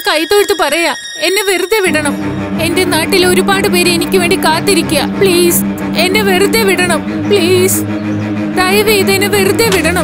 കൈതൊഴുത്ത് പറയാ എന്നെ വെറുതെ വിടണം എന്റെ നാട്ടിൽ ഒരുപാട് പേര് എനിക്ക് വേണ്ടി കാത്തിരിക്കുക പ്ലീസ് എന്നെ വെറുതെ വിടണം പ്ലീസ് ദയവ് ചെയ്ത് എന്നെ വെറുതെ വിടണം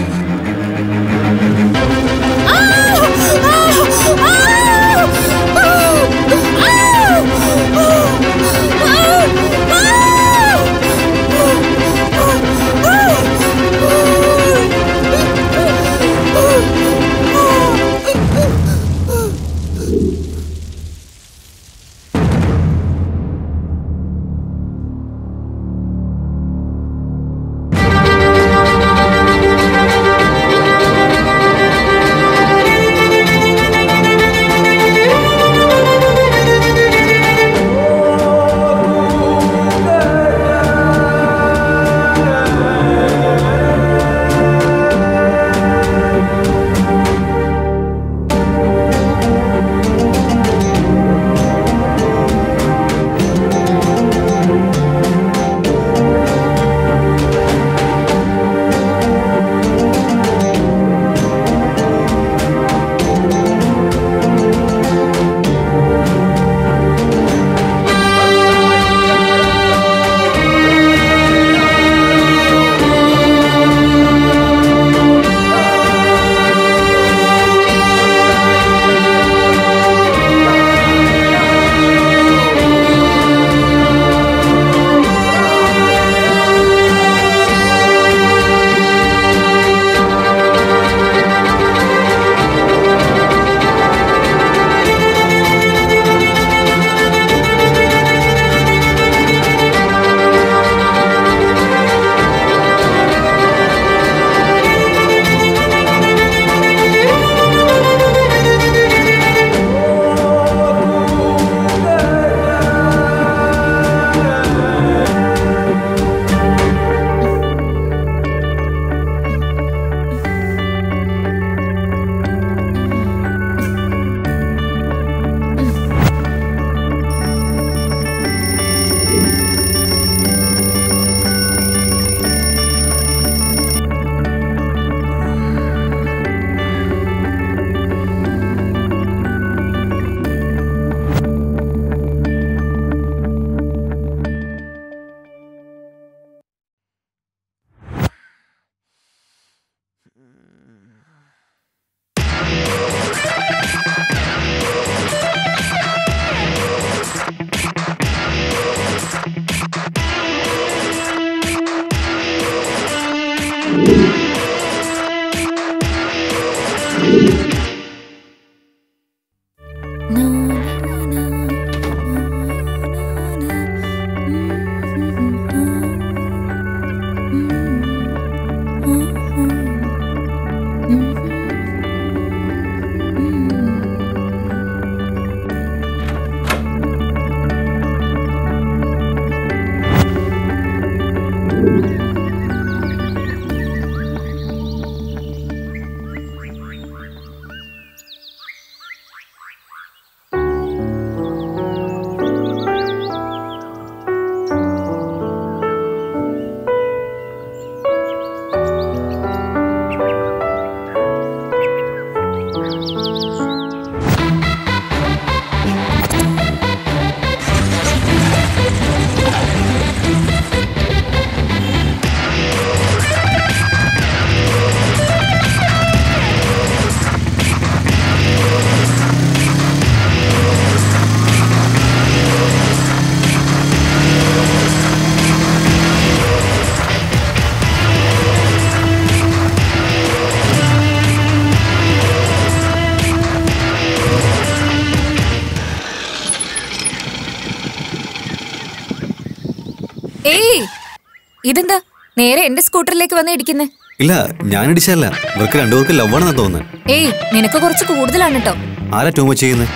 ഏയ് ഇതെന്താ നേരെ എന്റെ സ്കൂട്ടറിലേക്ക് വന്ന് ഇടിക്കുന്നേ ഇല്ല ഞാൻ ഇടിച്ചല്ല ഇവർക്ക് രണ്ടുപേർക്ക് ലവ് ആണെന്ന് തോന്നുന്നത് ഏയ് നിനക്ക് കുറച്ച് കൂടുതലാണ് കേട്ടോ ആരാ ടൂ മച്ച് ചെയ്യുന്നത്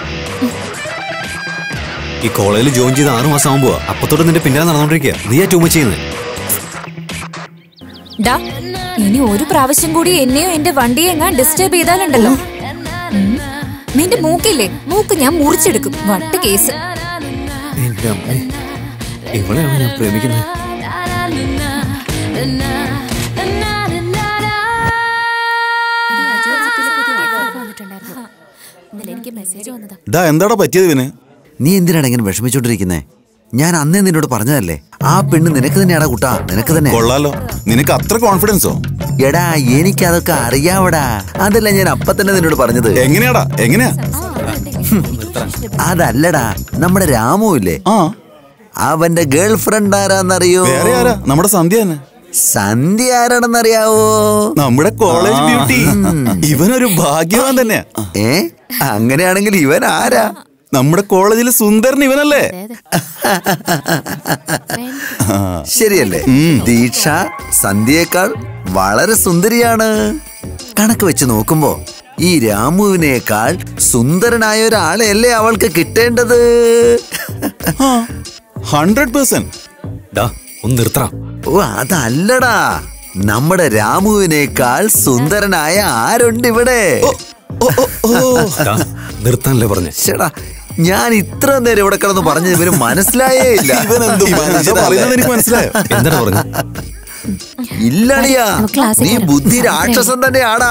ഈ കോളേജിൽ ജോയിൻ ചെയ്ത് ആറു മാസം ആകുമ്പോ അപ്പത്തോട്ട് നിന്റെ പിന്നാലെ നടന്നോണ്ടിരിക്കുക നീയാ ടൂ മച്ച് ചെയ്യുന്നത് ഡാ ഇനി ഒരു പ്രാവശ്യം കൂടി എന്നെയോ എന്റെ വണ്ടിയെ എങ്ങാൻ ഡിസ്റ്റർബ് ചെയ്താലുണ്ടല്ലോ ഉം. നിന്റെ മൂക്കില്ലേ മൂക്ക് ഞാൻ മുറിച്ചെടുക്കും വട്ട് കേസ് എന്റെ അമ്മേ ഇവളെയാണ് ഞാൻ പ്രേമിക്കുന്നത് എനിക്ക് മെസ്സേജ് ഡാ എന്താടാ പറ്റിയത് ഇവന് നീ എന്തിനാണ് ഇങ്ങനെ വിഷമിച്ചോണ്ടിരിക്കുന്നേ ഞാൻ അന്നേ നിന്നോട് പറഞ്ഞതല്ലേ ആ പെണ്ണ് നിനക്ക് തന്നെയാടാ കുട്ടാ നിനക്ക് തന്നെ കൊള്ളാലോ നിനക്ക് അത്ര കോൺഫിഡൻസോ എടാ എനിക്കതൊക്കെ അറിയാവടാ അതല്ല ഞാൻ അപ്പൊ തന്നെ നിന്നോട് പറഞ്ഞത് എങ്ങനെയാടാ എങ്ങനെയാ അതല്ലടാ നമ്മുടെ രാമു ഇല്ലേ ആ അവന്റെ ഗേൾ ഫ്രണ്ട് ആരാന്നറിയോ വേറെ ആരാ നമ്മുടെ സന്ധ്യ തന്നെ സന്ധ്യ ആരാണെന്നറിയാവോ നമ്മുടെ കോളേജ് ബ്യൂട്ടി ഇവനൊരു ഭാഗ്യവാൻ തന്നെയാ ഏ അങ്ങനെയാണെങ്കിൽ ഇവൻ ആരാ നമ്മുടെ കോളേജിലെ സുന്ദരൻ ഇവനല്ലേ ശരിയല്ലേ ദീക്ഷ സന്ധ്യയേക്കാൾ വളരെ സുന്ദരിയാണ് കണക്ക് വെച്ച് നോക്കുമ്പോ ഈ രാമുവിനേക്കാൾ സുന്ദരനായ ഒരാളെയല്ലേ അവൾക്ക് കിട്ടേണ്ടത് ഹൺഡ്രഡ് പെർസെന്റ് ഡാ ഒന്ന് നിർത്തറ ഓ അതല്ലടാ നമ്മുടെ രാമുവിനേക്കാൾ സുന്ദരനായ ആരുണ്ട് ഇവിടെ ഡാ നിർത്താനല്ലേ പറഞ്ഞേ ശ്ശെടാ, ഞാൻ ഇത്ര നേരം ഇവിടെ കിടന്ന് പറഞ്ഞത് ഇവന് മനസ്സിലായേ ഇല്ല ഇവൻ എന്ത് പറയുന്നത് എനിക്ക് മനസ്സിലായോ എന്താണ് പറഞ്ഞ ഇല്ലടിയാ നീ ബുദ്ധി രാക്ഷസൻ തന്നെയാടാ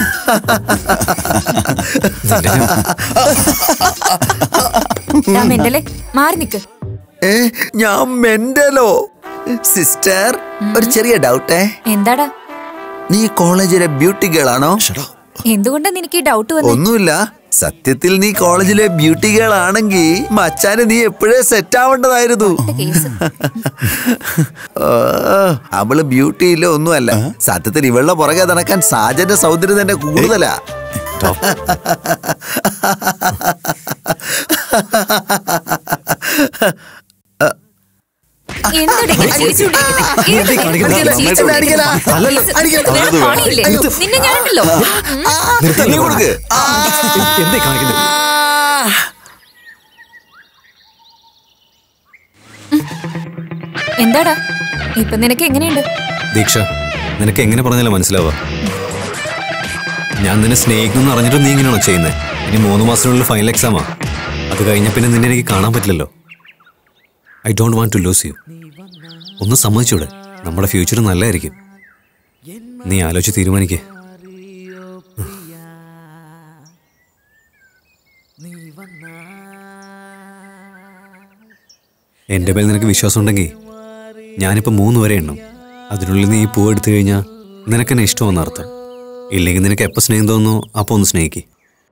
മെന്റലെ മാറി നിക്ക് ഏ ഞാൻ മെന്റലോ സിസ്റ്റർ ഒരു ചെറിയ ഡൗട്ടേ എന്താടാ നീ കോളേജിലെ ബ്യൂട്ടി ഗേൾ ആണോ എന്തുകൊണ്ടാ നിനക്ക് ഈ ഡൗട്ട് വന്നത് ഒന്നുമില്ല സത്യത്തിൽ നീ കോളേജിലെ ബ്യൂട്ടി ഗേൾ ആണെങ്കിൽ മച്ചാന് നീ എപ്പോഴേ സെറ്റ് ആവേണ്ടതായിരുന്നു കേസ് ഓ, അവള് ബ്യൂട്ടി ഇല്ല ഒന്നുമല്ല സത്യത്തിൽ ഇവളുടെ പുറകെ നടക്കാൻ സാജന്റെ സൗന്ദര്യം തന്നെ കൂടുതലാ എന്താടാ ഇങ്ങനെ ചിരിച്ചുകൊണ്ടിരിക്കുന്നെ? എന്തേ കാണിക്കുന്നെ? ഇങ്ങനെ ചിരിച്ചുകൊണ്ടിരിക്കുന്നെ? അല്ലല്ല, Please, അടിക്കല്ല. വേറെ അത് വേണം. പണിയില്ലേ? നിന്നെ ഞാനുണ്ടല്ലോ നീ കൊടുക്ക് എന്തേ കാണിക്കുന്നത് എന്താടാ ഇപ്പൊ നിനക്ക് എങ്ങനെയുണ്ട് ദീക്ഷ നിനക്ക് എങ്ങനെ പറഞ്ഞാലും മനസ്സിലാവുക ഞാൻ നിന്നെ സ്നേഹിക്കുന്നു അറിഞ്ഞിട്ട് നീ ഇങ്ങനെയാണോ ചെയ്യുന്നത് ഇനി മൂന്ന് മാസത്തിനുള്ളിൽ ഫൈനൽ എക്സാമാ അത് കഴിഞ്ഞ പിന്നെ നിന്നെ എനിക്ക് കാണാൻ പറ്റില്ലല്ലോ I don't want to lose you ഒന്ന് സമ്മതിച്ചൂടെ നമ്മുടെ ഫ്യൂച്ചർ നല്ലതായിരിക്കും നീ ആലോചിച്ച് തീരുമാനിക്കേ എൻ്റെ മേൽ നിനക്ക് വിശ്വാസം ഉണ്ടെങ്കിൽ ഞാനിപ്പോൾ മൂന്ന് വരെ എണ്ണം അതിനുള്ളിൽ നീ ഈ പൂ എടുത്തു കഴിഞ്ഞാൽ നിനക്കെന്നെ ഇഷ്ടമെന്ന് അർത്ഥം ഇല്ലെങ്കിൽ നിനക്ക് എപ്പോൾ സ്നേഹം തോന്നുന്നു അപ്പോൾ ഒന്ന് സ്നേഹിക്ക്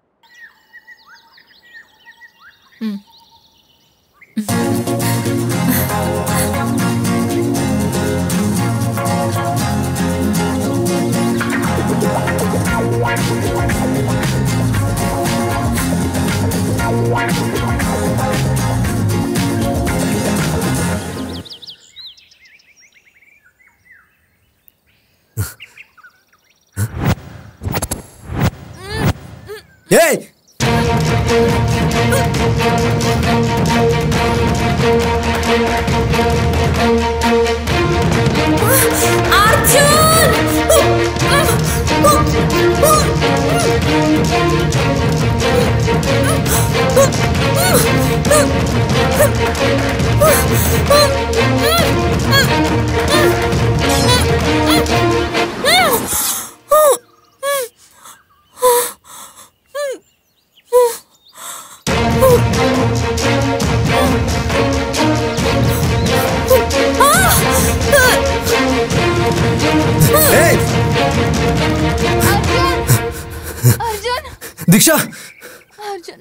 ഏയ് ഏയ് അർജുൻ ദീക്ഷ അർജുൻ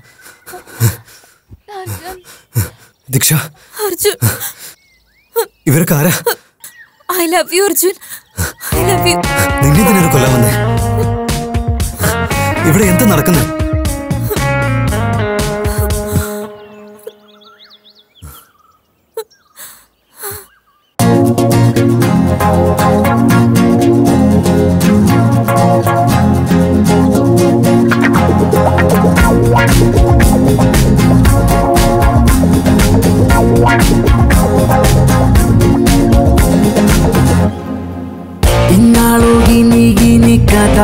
അർജുൻ ദീക്ഷ അർജുൻ ഇവരൊക്കെ ആരാ I love you Arjun I love you നിന്നെ ഇതിനൊരു കൊല്ലാൻ വന്നേ ഇവിടെ എന്താ നടക്കുന്നത് ഇന്നാളു ഗിനി ഗിനി കഥ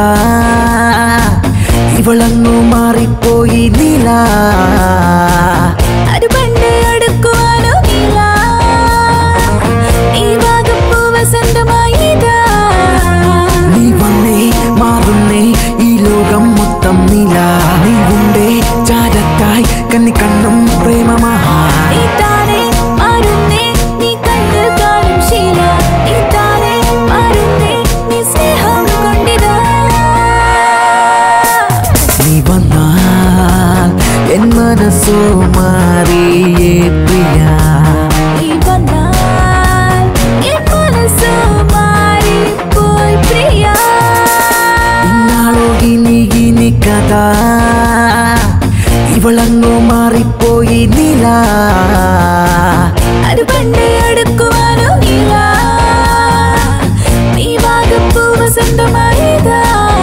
ഇവളങ്ങു മാറിപ്പോയി നില ഒരു പെണ്ണ് അടുക്കുവാനോ ഇല്ല ഈ വകുപ്പ് വസന്തമായിതാ നീ വന്നേ മാറുന്നേ ഈ ലോകം മൊത്തം നില നീ ഉണ്ടേ ചാര കഥ ഇവളങ്ങോ മാറിപ്പോയി നില അത് പണ്ടേ അടുക്കുവാനോ ഇല്ല നീ വാഗപ്പൂ വസന്തമായതാ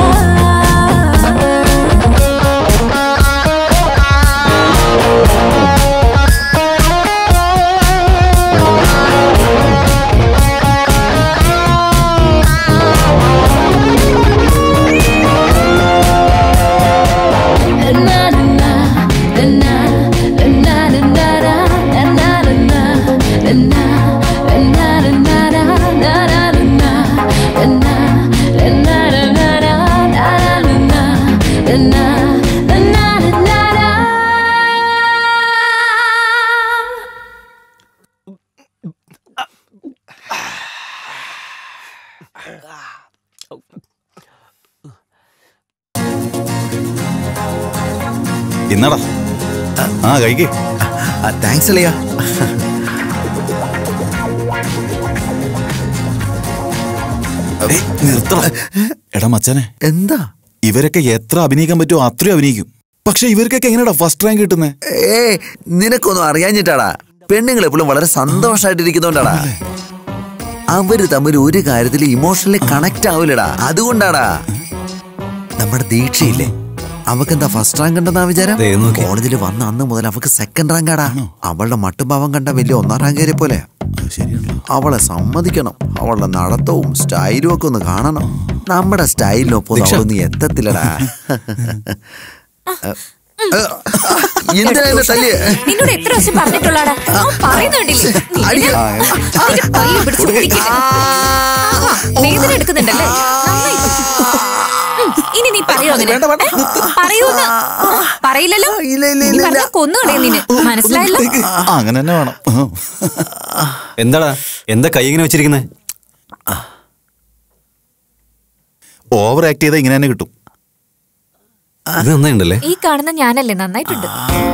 ഇന്നടാ ആ കഴിക്കേ താങ്ക്സ് അളിയാ നിർത്തടാ എടാ മച്ചാനെ എന്താ ഇവരൊക്കെ എത്ര അഭിനയിക്കാൻ പറ്റുമോ അത്രയും അഭിനയിക്കും പക്ഷെ ഇവർക്കൊക്കെ എങ്ങനെയാടാ ഫസ്റ്റ് റാങ്ക് കിട്ടുന്നത് ഏ നിനക്കൊന്നും അറിയാഞ്ഞിട്ടാടാ പെണ്ണുങ്ങൾ എപ്പോഴും വളരെ സന്തോഷമായിട്ടിരിക്കുന്നോണ്ടാടാ അവര് തമ്മിൽ ഒരു കാര്യത്തിൽ ഇമോഷണലി കണക്ട് ആവില്ലടാ അതുകൊണ്ടാടാ നമ്മുടെ ദീക്ഷയില്ലേ അവക്കെന്താ ഫസ്റ്റ് റാങ്ക് ഉണ്ടെന്നാ വിചാരം ദേ നോക്കി. കോളേജിൽ വന്ന അന്ന് മുതൽ അവക്ക് സെക്കൻഡ് റാങ്ക് ആടാ അവളുടെ മട്ടുഭാവം കണ്ട വലിയ ഒന്നാം റാങ്കേരെ പോലെ ശരിയാണല്ലോ അവളെ സമ്മതിക്കണം അവളുടെ നടത്തവും സ്റ്റൈലും ഒക്കെ ഒന്ന് കാണണം നമ്മുടെ സ്റ്റൈലിനൊപ്പം ദീക്ഷ. അവളൊന്നും എത്തത്തില്ലടാ എന്തിനാ എന്നെ തല്ലിയേ നിന്നോട് എത്ര ദിവസം പറഞ്ഞിട്ടുള്ളാടാ പറയുന്നുണ്ടില്ലേ അടിക്ക. വേദന എടുക്കുന്നുണ്ടല്ലേ നന്നായി. ഉം, ഇനി നീ പറയോ അങ്ങനെ പറയൂന്ന് പറയില്ലല്ലോ ഇല്ല, ഇല്ല, നീ ഇല്ല, പറഞ്ഞാ ഇല്ല. കൊന്നുകളെ നിന്നെ മനസ്സിലായല്ലോ ആ, അങ്ങനെ തന്നെ വേണം എന്താടാ എന്താ കൈ ഇങ്ങനെ വെച്ചിരിക്കുന്നത് ഓവർ ആക്ട് ചെയ്താൽ ഇങ്ങനെ തന്നെ കിട്ടും ഇത് നന്നായിണ്ടല്ലേ ഈ കാണുന്ന ഞാനല്ലേ നന്നായിട്ടുണ്ട്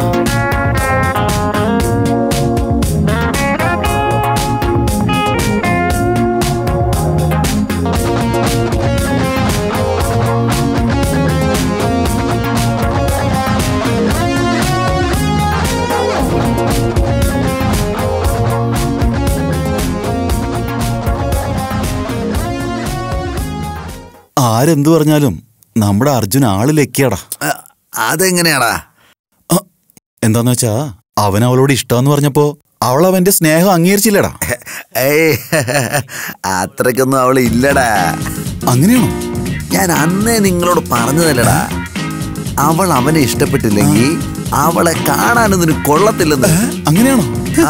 ആരെന്ത് പറഞ്ഞാലും നമ്മുടെ അർജുൻ ആള് ലക്കിയാടാ ആ, അതെങ്ങനെയാടാ ആ, എന്താന്ന് വെച്ചാ അവൻ അവളോട് ഇഷ്ടമെന്ന് പറഞ്ഞപ്പോ അവൾ അവന്റെ സ്നേഹം അംഗീകരിച്ചില്ലടാ ഏയ് അത്രയ്ക്കൊന്നും അവള് ഇല്ലടാ അങ്ങനെയാണോ ഞാൻ അന്നേ നിങ്ങളോട് പറഞ്ഞതല്ലടാ അവൾ അവനെ ഇഷ്ടപ്പെട്ടില്ലെങ്കിൽ അവളെ കാണാനൊന്നും നിനക്ക് കൊള്ളത്തില്ലെന്ന് അങ്ങനെയാണോ ആ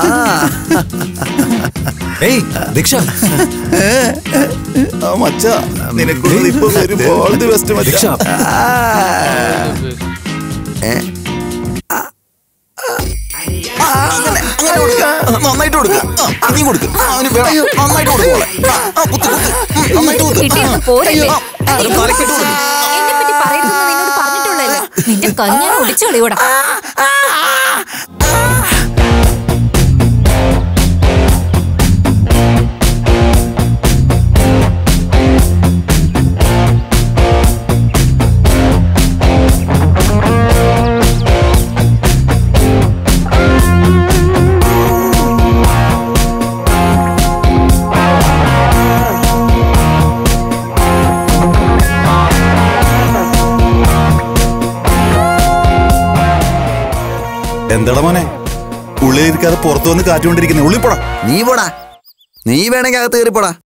ഏയ് ദീക്ഷ ആ മച്ചാ നിനക്കുള്ളത് ഇപ്പൊ വരും ഓൾ ദി ബെസ്റ്റ് ദീക്ഷ മച്ചാ ഏ? അങ്ങനെ അങ്ങനെ കൊടുക്ക ആ, നന്നായിട്ട് കൊടുക്ക ആ, ഇനിയും കൊടുക്ക ആ, അവന് വേണം നന്നായിട്ട് കൊടുക്ക് മോളെ. ആ, കുത്ത്, കുത്ത്. ഉം, നന്നായിട്ട് കുത്ത്. കിട്ടിയൊന്ന് പോരല്ലേ ആ, അവന് തലക്കിട്ട് കൊടുക്ക്. എന്നെ പറ്റി പറയരുതെന്ന് നിന്നോട് പറഞ്ഞിട്ടുള്ളല്ലേ നിന്റെ കൈ ഞാൻ ഒടിച്ചു കളിയോടാ എന്താടാ മോനെ ഉള്ളിലിരിക്കാതെ പുറത്തു വന്ന് കാറ്റുകൊണ്ടിരിക്കുന്നത് ഉള്ളിപ്പോടാ നീ പോടാ നീ വേണമെങ്കിൽ അകത്ത് കയറി പോടാ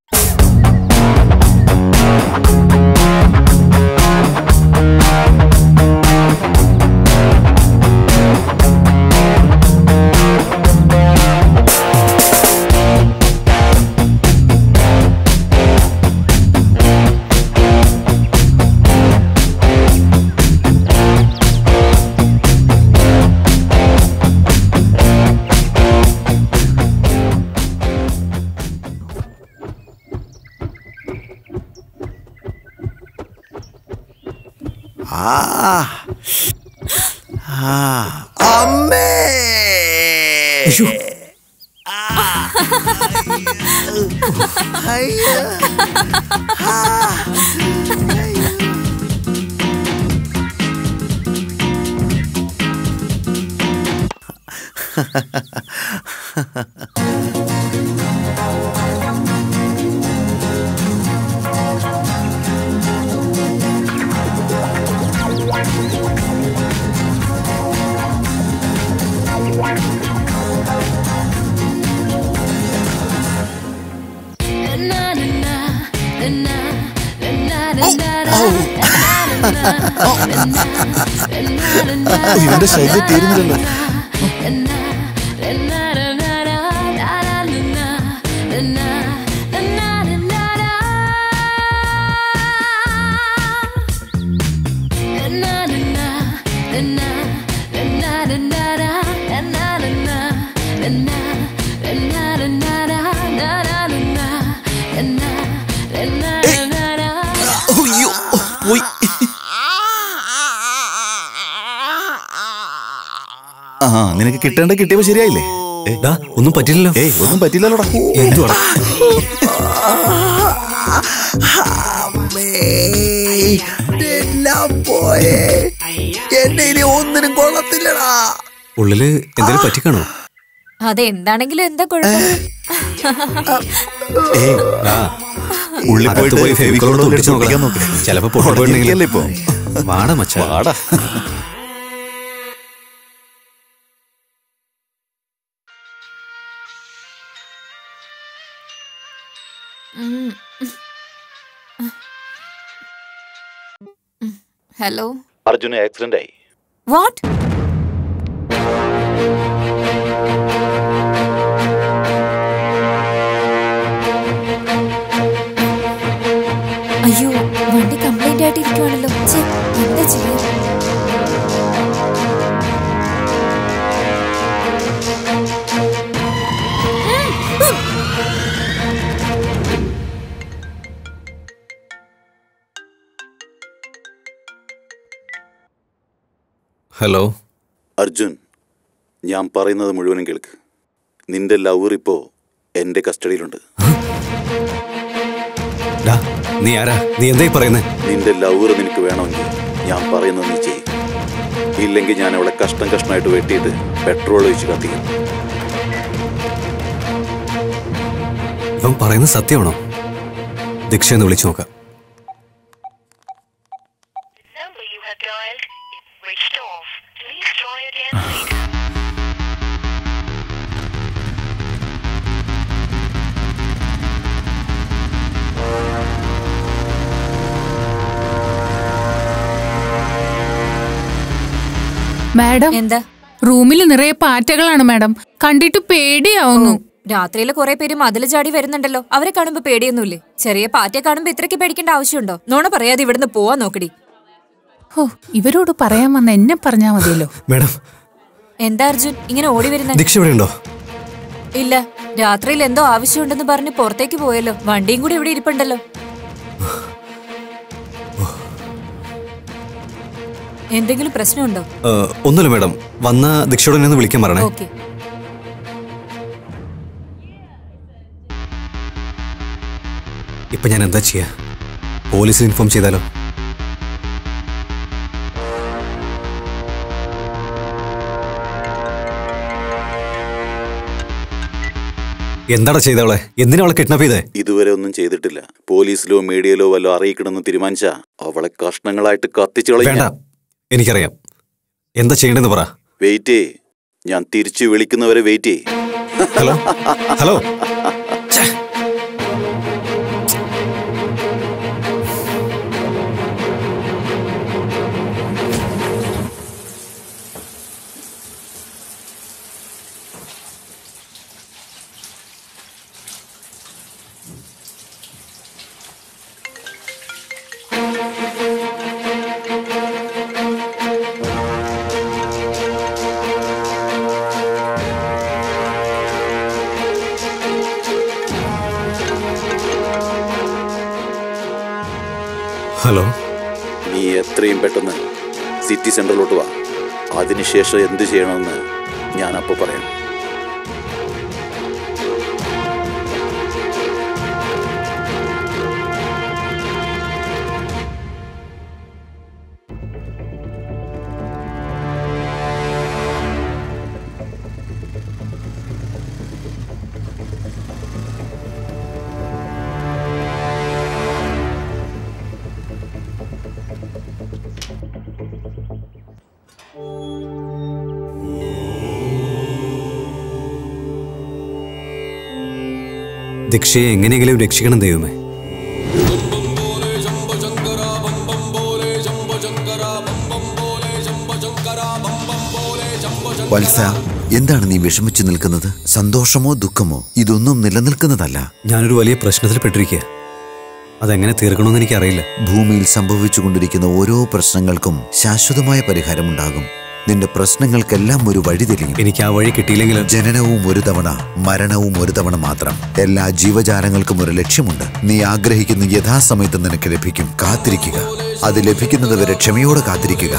ആ ആ അമ്മേ അയ്യോ. ആ. ഇവന്റെ ശല്യം തീരുന്നില്ലല്ലോ അയ്യോ പോയി ആ നിനക്ക് കിട്ടേണ്ട കിട്ടിയപ്പോ ശരിയായില്ലേ ഏ, ഡാ ഒന്നും പറ്റില്ലല്ലോ ഏയ് ഒന്നും പറ്റില്ലല്ലോടാ എന്തുവാ എല്ലാം പോയേ എന്നെ ഇനി ഒന്നിനും കൊള്ളത്തില്ലടാ ഉള്ളില് എന്തെങ്കിലും പറ്റിക്കാണോ അതെന്താണെങ്കിലും എന്താ കുഴപ്പം ഏയ് ഡാ ഉള്ളിൽ അകത്ത് പോയിട്ട് പോയി ഫെവിക്കോൾ ഫെവിക്കോൾ കൊണ്ട് ഒട്ടിച്ച് ഒട്ടിക്കാൻ നോക്കണം. നോക്ക്. ചിലപ്പോ പൊട്ടിപ്പോയിട്ടുണ്ടെങ്കിൽ ഉടനെയൊക്കെയല്ലേ ഇപ്പൊ വാടാ മച്ചാ വാടാ ഹലോ അർജുന ആക്സിഡന്റ് ആയി വാട്ട് അയ്യോ വണ്ടി കംപ്ലൈന്റ് ആയിട്ട് ഇരിക്കുവാണല്ലോ ഛെ, എന്താ ചെയ്യാ ഹലോ അർജുൻ ഞാൻ പറയുന്നത് മുഴുവനും കേൾക്ക് നിന്റെ ലവർ ഇപ്പോ എന്റെ കസ്റ്റഡിയിലുണ്ട് ഡാ നീ ആരാ നീ എന്തായി പറയുന്നേ നിന്റെ ലവർ നിനക്ക് വേണമെങ്കിൽ ഞാൻ പറയുന്നത് നീ ചെയ്യും ഇല്ലെങ്കിൽ ഞാൻ അവളെ കഷ്ടം കഷ്ടമായിട്ട് വെട്ടിയിട്ട് പെട്രോൾ ഒഴിച്ച് കത്തിക്കും ഇവൻ പറയുന്നത് സത്യമാണോ ദീക്ഷ എന്ന് വിളിച്ചു നോക്കാം number you have dialed is switched off. Please try again later. Madam എന്താ റൂമിൽ നിറയെ പാറ്റകളാണ് മാഡം കണ്ടിട്ട് പേടിയാവുന്നു രാത്രിയില് കുറെ പേര് മതില് ചാടി വരുന്നുണ്ടല്ലോ അവരെ കാണുമ്പോ പേടിയൊന്നുമില്ലേ ചെറിയ പാറ്റയെ കാണുമ്പോ ഇത്രയ്ക്ക് പേടിക്കേണ്ട ആവശ്യമുണ്ടോ നോണ പറയാതെ ഇവിടുന്ന് പോവാൻ നോക്കടി ഓ ഇവരോട് പറയാൻ വന്ന എന്നെ പറഞ്ഞാ മതിയല്ലോ മേഡം എന്താ അർജുൻ ഇങ്ങനെ ഓടി വരുന്ന ദീക്ഷ ഇവിടെ ഉണ്ടോ ഇല്ല രാത്രിയിൽ എന്തോ ആവശ്യമുണ്ടെന്ന് പറഞ്ഞ് പുറത്തേക്ക് പോയല്ലോ വണ്ടിയും കൂടി ഇവിടെ ഇരിപ്പുണ്ടല്ലോ എന്തെങ്കിലും പ്രശ്നമുണ്ടോ ഏഹ്, ഒന്നുമില്ല മേഡം വന്ന ദീക്ഷയോട് എന്നെ ഒന്ന് വിളിക്കാൻ പറയണേ ഓക്കെ ഇപ്പൊ ഞാൻ എന്താ ചെയ്യാ പോലീസിൽ ഇൻഫോം ചെയ്താലോ എന്താടാ ചെയ്തവളെ എന്തിനാ അവളെ കിഡ്നാപ്പ് ചെയ്തേ ഇതുവരെ ഒന്നും ചെയ്തിട്ടില്ല പോലീസിലോ മീഡിയയിലോ വല്ലോ അറിയിക്കണമെന്ന് തീരുമാനിച്ച അവളെ കഷ്ണങ്ങളായിട്ട് കത്തിച്ചു വേണ്ട കളയാം എനിക്കറിയാം എന്താ ചെയ്യണ്ടെന്ന് പറ വെയിറ്റ് ചെയ്യ് ഞാൻ തിരിച്ചു വിളിക്കുന്നവരെ വെയിറ്റ് ചെയ്യ് ഹലോ ഹലോ ഛെ. ഹലോ നീ എത്രയും പെട്ടെന്ന് സിറ്റി സെന്ററിലോട്ട് വാ അതിനുശേഷം എന്ത് ചെയ്യണമെന്ന് ഞാൻ അപ്പോൾ പറയാം ദീക്ഷയെ എങ്ങനെയെങ്കിലും രക്ഷിക്കണം ദൈവമേ വത്സ എന്താണ് നീ വിഷമിച്ചു നിൽക്കുന്നത് സന്തോഷമോ ദുഃഖമോ ഇതൊന്നും നിലനിൽക്കുന്നതല്ല ഞാനൊരു വലിയ പ്രശ്നത്തിൽ പെട്ടിരിക്കുക അതെങ്ങനെ തീർക്കണമെന്ന് എനിക്കറിയില്ല ഭൂമിയിൽ സംഭവിച്ചുകൊണ്ടിരിക്കുന്ന ഓരോ പ്രശ്നങ്ങൾക്കും ശാശ്വതമായ പരിഹാരമുണ്ടാകും നിന്റെ പ്രശ്നങ്ങൾക്കെല്ലാം ഒരു വഴി തെളിയും എനിക്ക് ആ വഴി കിട്ടിയില്ലെങ്കിൽ ജനനവും ഒരു തവണ മരണവും ഒരു തവണ മാത്രം എല്ലാ ജീവജാലങ്ങൾക്കും ഒരു ലക്ഷ്യമുണ്ട് നീ ആഗ്രഹിക്കുന്ന യഥാസമയത്ത് നിനക്ക് ലഭിക്കും കാത്തിരിക്കുക അത് ലഭിക്കുന്നത് വരെ ക്ഷമയോടെ കാത്തിരിക്കുക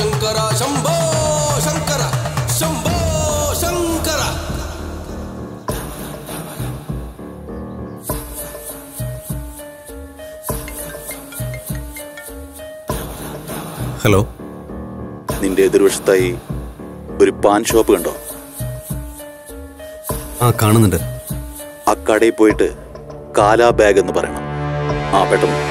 ഹലോ നിന്റെ എതിർവശത്തായി ഒരു പാൻ ഷോപ്പ് കണ്ടോ ആ കാണുന്നുണ്ട് ആ കടയിൽ പോയിട്ട് കാലാ ബാഗ് എന്ന് പറയണം ആ പെട്ടെന്ന്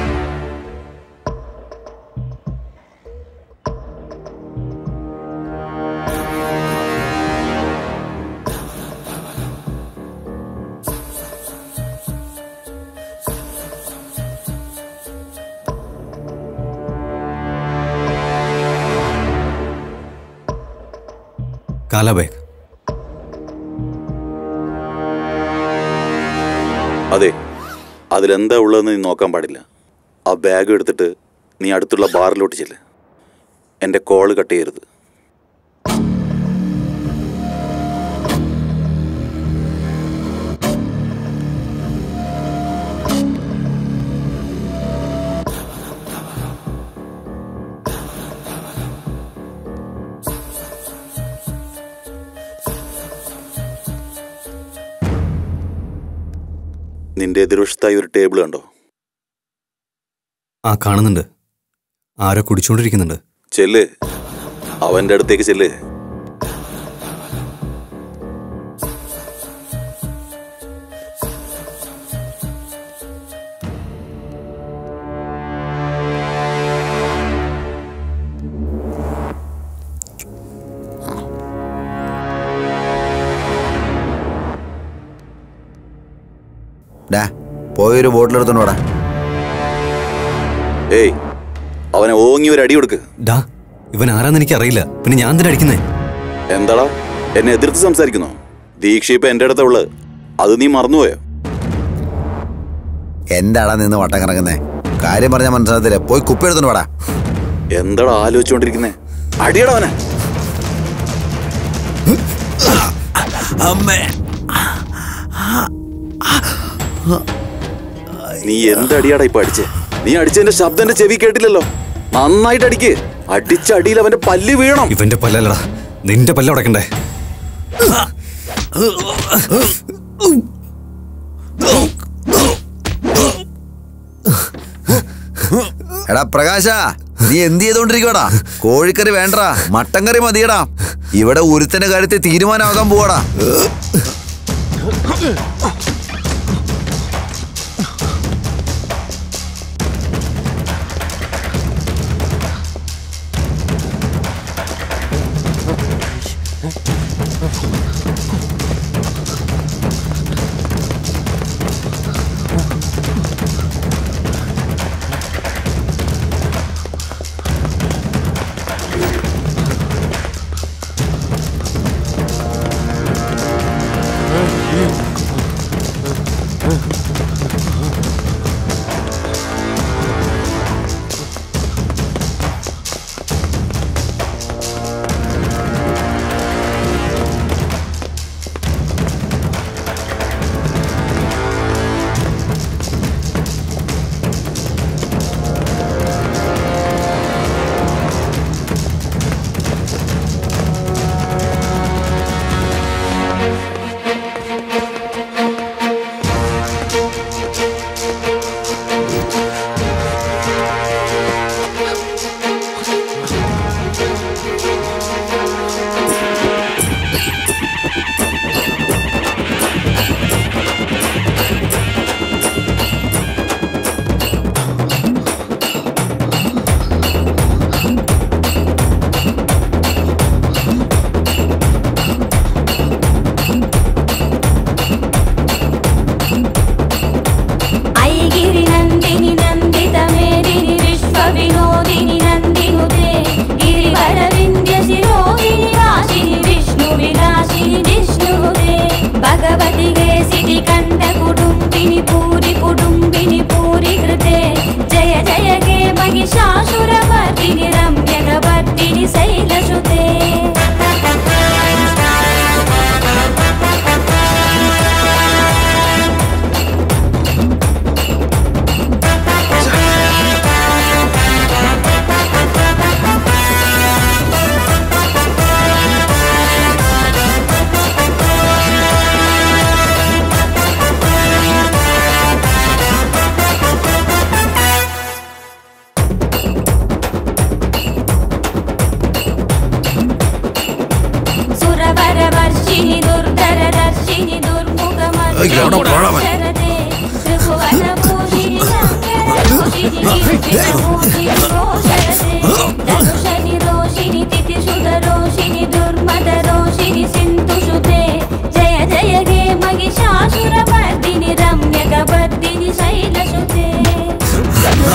കാലാബാഗ് അതെ അതിലെന്താ ഉള്ളതെന്ന് നീ നോക്കാൻ പാടില്ല ആ ബാഗ് എടുത്തിട്ട് നീ അടുത്തുള്ള ബാറിലോട്ട് ചെല്ല് എൻ്റെ കോള് കട്ട് ചെയ്യരുത് നിന്റെ എതിർവശത്തായി ഒരു ടേബിൾ കണ്ടോ ആ കാണുന്നുണ്ട് ആരോ കുടിച്ചുകൊണ്ടിരിക്കുന്നുണ്ട് ചെല്ല് അവന്റെ അടുത്തേക്ക് ചെല്ല് ഡാ പോയൊരു ബോട്ടിലെടുത്തോണ്ട് വാടാ ഏയ് അവനെ ഓങ്ങി ഒരു അടി കൊടുക്ക് ഡാ ഇവൻ ആരാന്ന് എനിക്ക് അറിയില്ല പിന്നെ ഞാൻ തന്നെ അടിക്കുന്നേ എന്താടാ എന്നെ എതിർത്ത് സംസാരിക്കുന്നോ ദീക്ഷ ഇപ്പൊ എന്റെ അടുത്താ ഉള്ളത് അത് നീ മറന്നുപോയോ എന്താടാ നിന്ന് വട്ടം കറങ്ങുന്നേ കാര്യം പറഞ്ഞാൽ മനസ്സിലാകത്തില്ല പോയി കുപ്പി എടുത്തോണ്ട് വാടാ എന്താടാ ആലോചിച്ചുകൊണ്ടിരിക്കുന്നേ അടിയടാ അവനെ അമ്മേ നീ എന്തടിയാടാ ഇപ്പൊ അടിച്ചേ നീ അടിച്ചതിന്റെ ശബ്ദം എന്റെ ചെവി കേട്ടില്ലല്ലോ നന്നായിട്ട് അടിക്ക് അടിച്ച അടിയിൽ അവന്റെ പല്ല് വീഴണം ഇവന്റെ പല്ലല്ലടാ നിന്റെ പല്ല ഉടക്കണ്ടേ എടാ പ്രകാശ നീ എന്ത് ചെയ്തോണ്ടിരിക്കടാ കോഴിക്കറി വേണ്ടടാ മട്ടൻ കറി മതിയടാ ഇവിടെ ഒരുത്തന്റെ കാര്യത്തിൽ തീരുമാനമാകാൻ പോവാടാ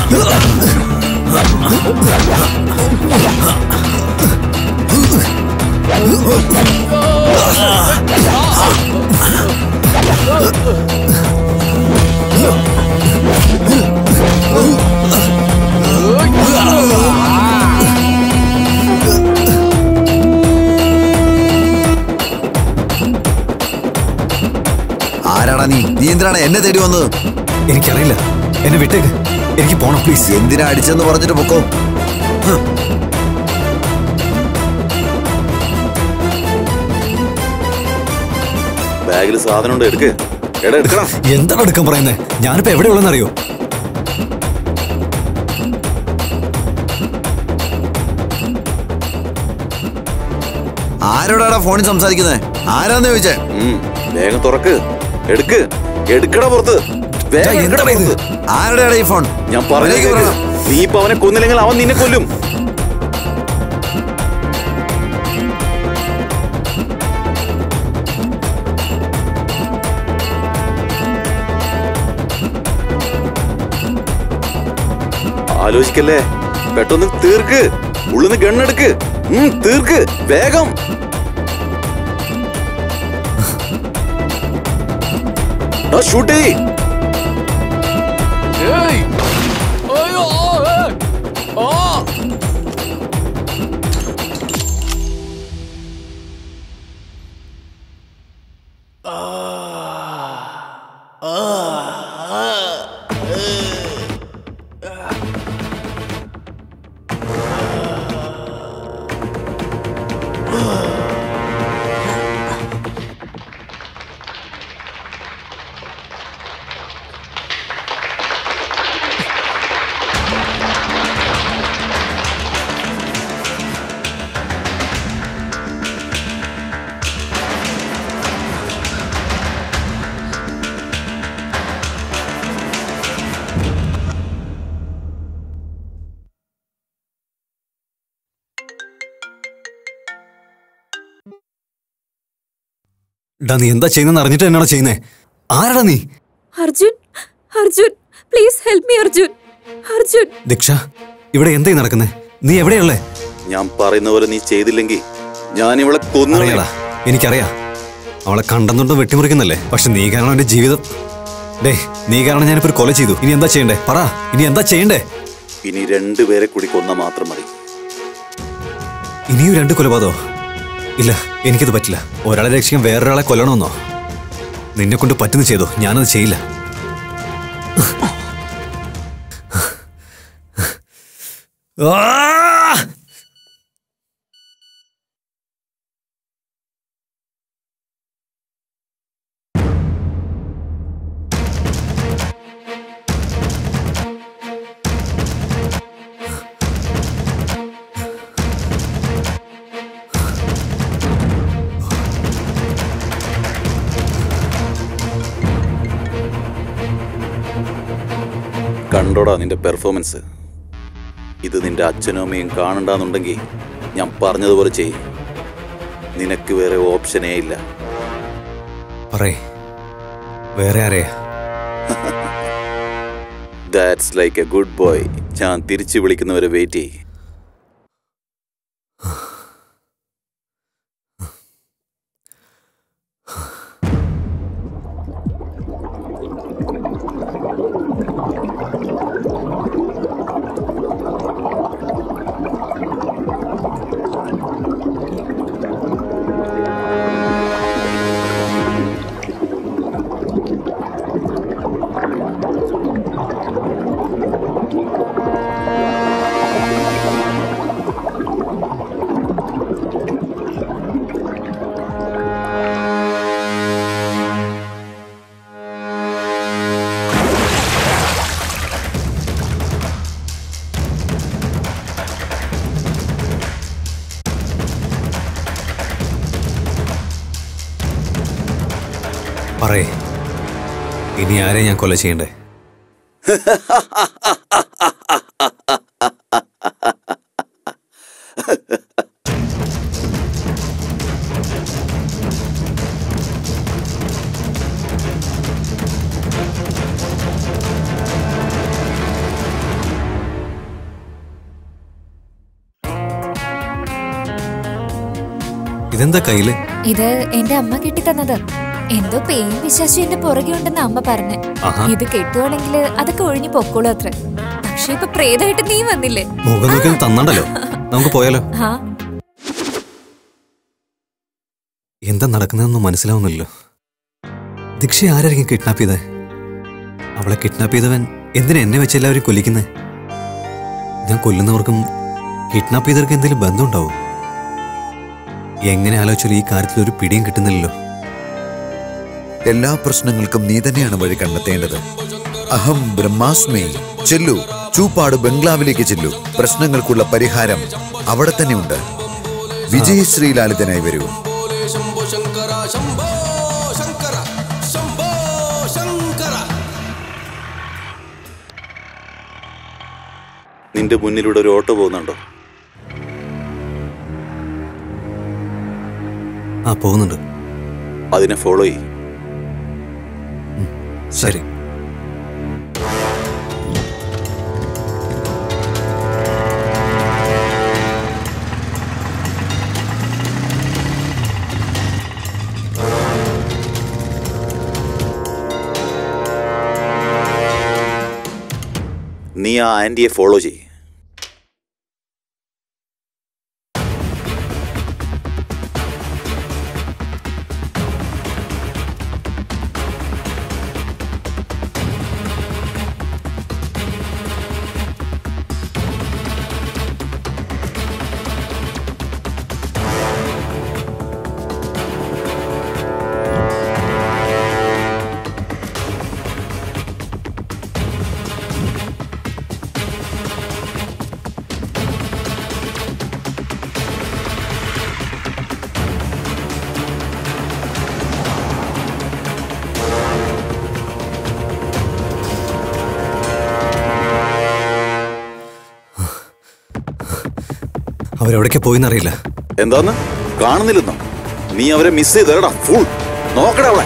ആരാടാ നീ നീ എന്തിനാണ് എന്നെ തേടി വന്നത് എനിക്കറിയില്ല എന്നെ വിട്ടേക്ക് എനിക്ക് പോണം പ്ലീസ് എന്തിനാ അടിച്ചെന്ന് പറഞ്ഞിട്ട് പൊക്കോ ബാഗിൽ സാധനം ഉണ്ട് എടുക്ക് എടാ എടുക്കണം എന്താണ് എടുക്കാൻ പറയുന്നത് ഞാനിപ്പോ എവിടെയുള്ളതെന്ന് അറിയോ ആരോടാടാ ഫോണിൽ സംസാരിക്കുന്നത് ആരാന്ന് ചോദിച്ചേ ഉം, വേഗം തുറക്ക് എടുക്ക് എടുക്കട പുറത്ത് വേഗം എന്താ എടുക്കടാ ഇത്? പുറത്ത്. ആരുടെയാടാ ഈ ഫോൺ ഞാൻ പറഞ്ഞു അവനിലേക്ക് പറയണം. നീ ഇപ്പൊ അവനെ കൊന്നില്ലെങ്കിൽ അവൻ നിന്നെ കൊല്ലും ആലോചിക്കല്ലേ പെട്ടെന്ന് തീർക്ക് ഉള്ളിന്ന് ഗണ്ണെടുക്ക് ഉം, തീർക്ക് വേഗം ഷൂട്ട് ചെയ് ഡാ നീ എന്താ ചെയ്യുന്നതെന്ന് അറിഞ്ഞിട്ട് എന്നാണോ ചെയ്യുന്നേ ആരാടാ നീ Arjun Arjun please help me Arjun Arjun Deeksha ഇവിടെ എന്തായി നടക്കുന്നേ നീ എവിടെയുള്ളേ ഞാൻ പറയുന്ന പോലെ നീ ചെയ്തില്ലെങ്കിൽ ഞാൻ ഇവളെ കൊന്നു അറിയാടാ എനിക്കറിയാം അവളെ കണ്ടെന്നുണ്ട് വെട്ടിമുറിക്കുന്നല്ലേ പക്ഷെ നീ കാരണം എന്റെ ജീവിതം ഡേ നീ കാരണം ഞാനിപ്പോ ഒരു കൊല ചെയ്തു ഇനി എന്താ ചെയ്യണ്ടേ പറ ഇനി എന്താ ചെയ്യണ്ടേ ഇനി രണ്ടുപേരെ കൂടി കൊന്ന മാത്രം മതി ഇനിയും രണ്ട് കൊലപാതകോ ഇല്ല എനിക്കത് പറ്റില്ല ഒരാളെ രക്ഷിക്കാൻ വേറൊരാളെ കൊല്ലണമെന്നോ നിന്നെ കൊണ്ട് പറ്റുന്ന ചെയ്തോ ഞാനത് ചെയ്യില്ല ആ! കണ്ടോടാ നിന്റെ പെർഫോമൻസ് ഇത് നിന്റെ അച്ഛനും അമ്മയും കാണണ്ടെന്നുണ്ടെങ്കിൽ ഞാൻ പറഞ്ഞതുപോലെ ചെയ്യും നിനക്ക് വേറെ ഓപ്ഷനേ ഇല്ല പറയേ വേറെ ആരെയാ that's like a good boy ഞാൻ തിരിച്ചു വിളിക്കുന്നവരെ വെയിറ്റ് ചെയ്യും പറയേ ഇനി ആരെയും ഞാൻ കൊല ചെയ്യണ്ടേ ഇതെന്താ കയ്യില് ഇത് എന്റെ അമ്മ കെട്ടിത്തന്നത് എന്തോ പേയും വിശ്വാസം എന്റെ പുറകെ ഉണ്ടെന്ന് അമ്മ പറഞ്ഞു ആഹാ. ഇത് കെട്ടുവാണെങ്കിൽ അതൊക്കെ ഒഴിഞ്ഞു പൊക്കോളൂ അത്ര പക്ഷെ ഇപ്പൊ പ്രേതമായിട്ട് നീ വന്നില്ലേ മുഖം നോക്കി ഒന്ന് തന്നണ്ടല്ലോ നമുക്ക് പോയാലോ ആ എന്താ നടക്കുന്നതെന്ന് മനസ്സിലാവുന്നില്ലല്ലോ ദീക്ഷ ആരായിരിക്കും കിഡ്നാപ്പ് ചെയ്തേ അവളെ കിഡ്നാപ്പ് ചെയ്തവൻ എന്തിനാ എന്നെ വെച്ച് എല്ലാവരും കൊല്ലിക്കുന്നേ ഞാൻ കൊല്ലുന്നവർക്കും കിഡ്നാപ്പ് ചെയ്തവർക്ക് എന്തെങ്കിലും ബന്ധമുണ്ടാവും എങ്ങനെ ആലോചിച്ചാലും ഈ കാര്യത്തിൽ ഒരു പിടിയും കിട്ടുന്നില്ലല്ലോ എല്ലാ പ്രശ്നങ്ങൾക്കും നീ തന്നെയാണ് വഴി കണ്ടെത്തേണ്ടത് അഹം ബ്രഹ്മാസ്മി ചെല്ലു ചൂപ്പാട് ബംഗ്ലാവിലേക്ക് ചെല്ലു പ്രശ്നങ്ങൾക്കുള്ള പരിഹാരം അവിടെ തന്നെയുണ്ട് വിജയശ്രീലാളിതനായി വരൂ നിന്റെ മുന്നിലൂടെ ഒരു ഓട്ടോ പോകുന്നുണ്ടോ ആ പോകുന്നുണ്ട് അതിനെ ഫോളോ ചെയ്യും ശരി നീ ആ ആൻറ്റിയെ ഫോളോ ചെയ്യും അവരെവിടേക്കാ പോയിന്നറിയില്ല എന്താന്ന് കാണുന്നില്ലെന്നോ നീ അവരെ മിസ് ചെയ്തേടാ ഫുൾ നോക്കടാ അവളെ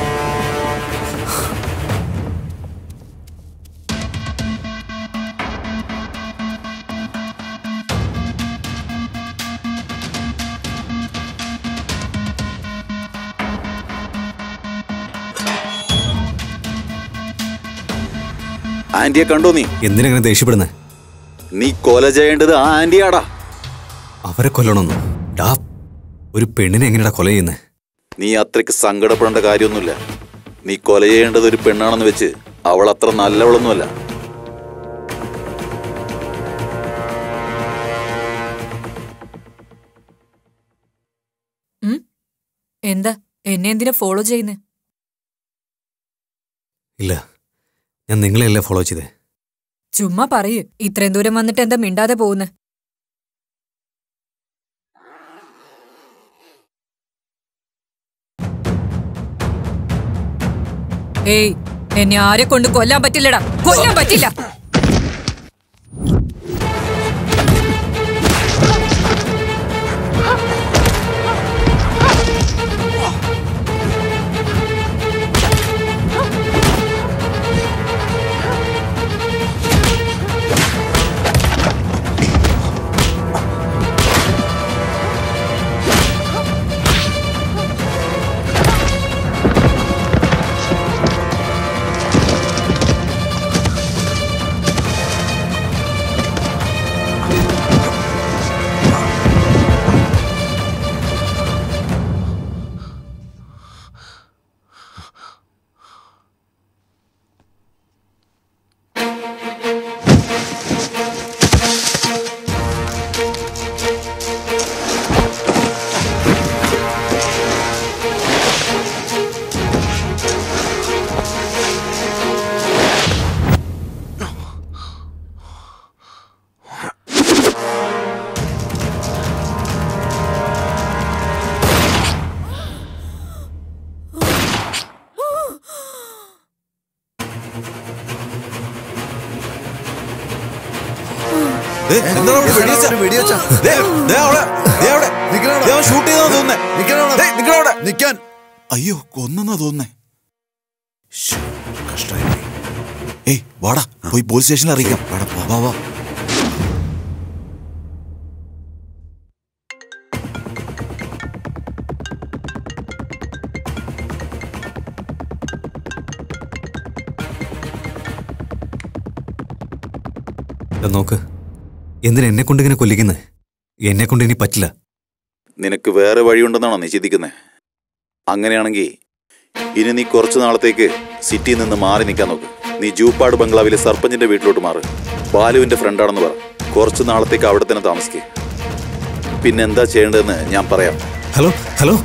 ആന്റിയെ കണ്ടോ നീ എന്തിനങ്ങനെ ദേഷ്യപ്പെടുന്നേ നീ കൊല ചെയ്യേണ്ടത് ആ ആന്റിയാടാ അവരെ കൊല്ലണമെന്നോ ഡാ ഒരു പെണ്ണിനെ എങ്ങനെയാ കൊല ചെയ്യുന്നേ നീ അത്രയ്ക്ക് സങ്കടപ്പെടേണ്ട കാര്യമൊന്നുമില്ല നീ കൊല ചെയ്യേണ്ടത് ഒരു പെണ്ണാണെന്ന് വെച്ച് അവൾ അത്ര നല്ലവളൊന്നുമല്ല എന്താ എന്നെ എന്തിനാ ഫോളോ ചെയ്യുന്നേ ഇല്ല ഞാൻ നിങ്ങളെയല്ലേ ഫോളോ ചെയ്തേ ചുമ്മാ പറയൂ ഇത്രയും ദൂരം വന്നിട്ട് എന്താ മിണ്ടാതെ പോകുന്നേ ഏയ് എന്നെ ആരെ കൊണ്ട് കൊല്ലാൻ പറ്റില്ലടാ കൊല്ലാൻ പറ്റില്ല ഷൂട്ട് ചെയ്താ തോന്നുന്നേ നിക്കാൻ അയ്യോ കൊന്നെന്നാ തോന്നുന്നേ കഷ്ടായി ഏയ് വാടാ പോയി പോലീസ് സ്റ്റേഷനിൽ അറിയിക്കാം വാടാ വാ, വാ വാ എടാ നോക്ക് എന്തിനാ എന്നെ കൊണ്ട് ഇങ്ങനെ കൊല്ലിക്കുന്നത് എന്നെ കൊണ്ട് ഇനി പറ്റില്ല നിനക്ക് വേറെ വഴിയുണ്ടെന്നാണോ നീ ചിന്തിക്കുന്നത് അങ്ങനെയാണെങ്കിൽ ഇനി നീ കുറച്ചു നാളത്തേക്ക് സിറ്റിയിൽ നിന്ന് മാറി നിൽക്കാൻ നോക്ക് നീ ജൂപ്പാട് ബംഗ്ലാവിലെ സർപ്പഞ്ചിന്റെ വീട്ടിലോട്ട് മാറ് ബാലുവിന്റെ ഫ്രണ്ടാണെന്ന് പറ കുറച്ചു നാളത്തേക്ക് അവിടെ തന്നെ താമസിക്കുക പിന്നെ എന്താ ചെയ്യേണ്ടതെന്ന് ഞാൻ പറയാം ഹലോ ഹലോ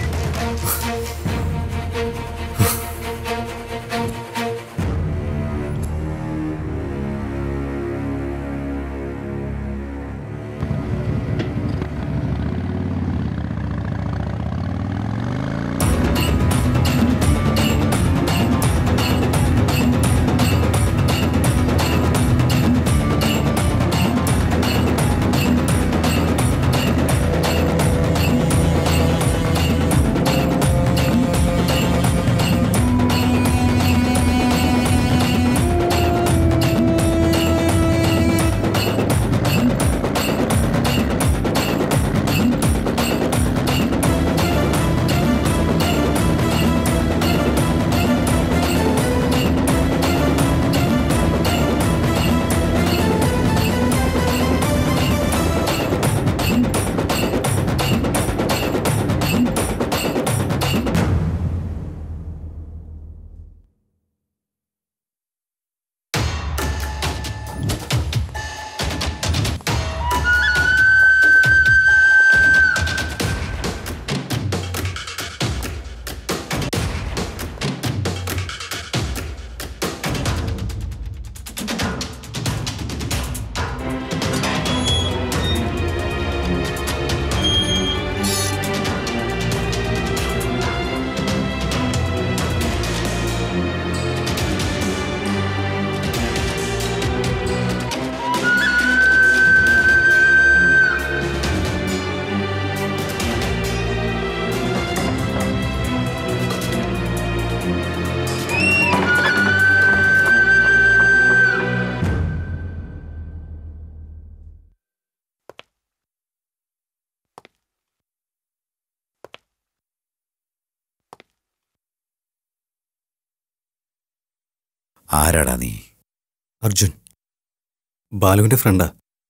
ആരാടാ നീ അർജുൻ ബാലുവിന്റെ ഫ്രണ്ടാ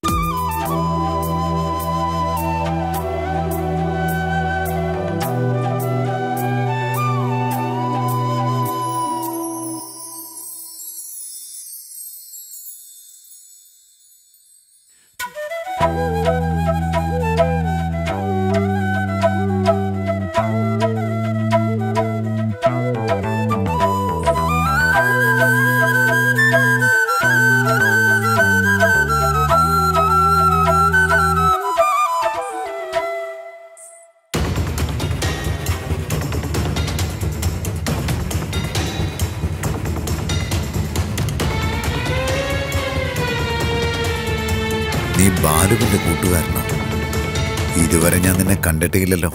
നീ ബാലുവിന്റെ കൂട്ടുകാരനാണ് ഇതുവരെ ഞാൻ നിന്നെ കണ്ടിട്ടില്ലല്ലോ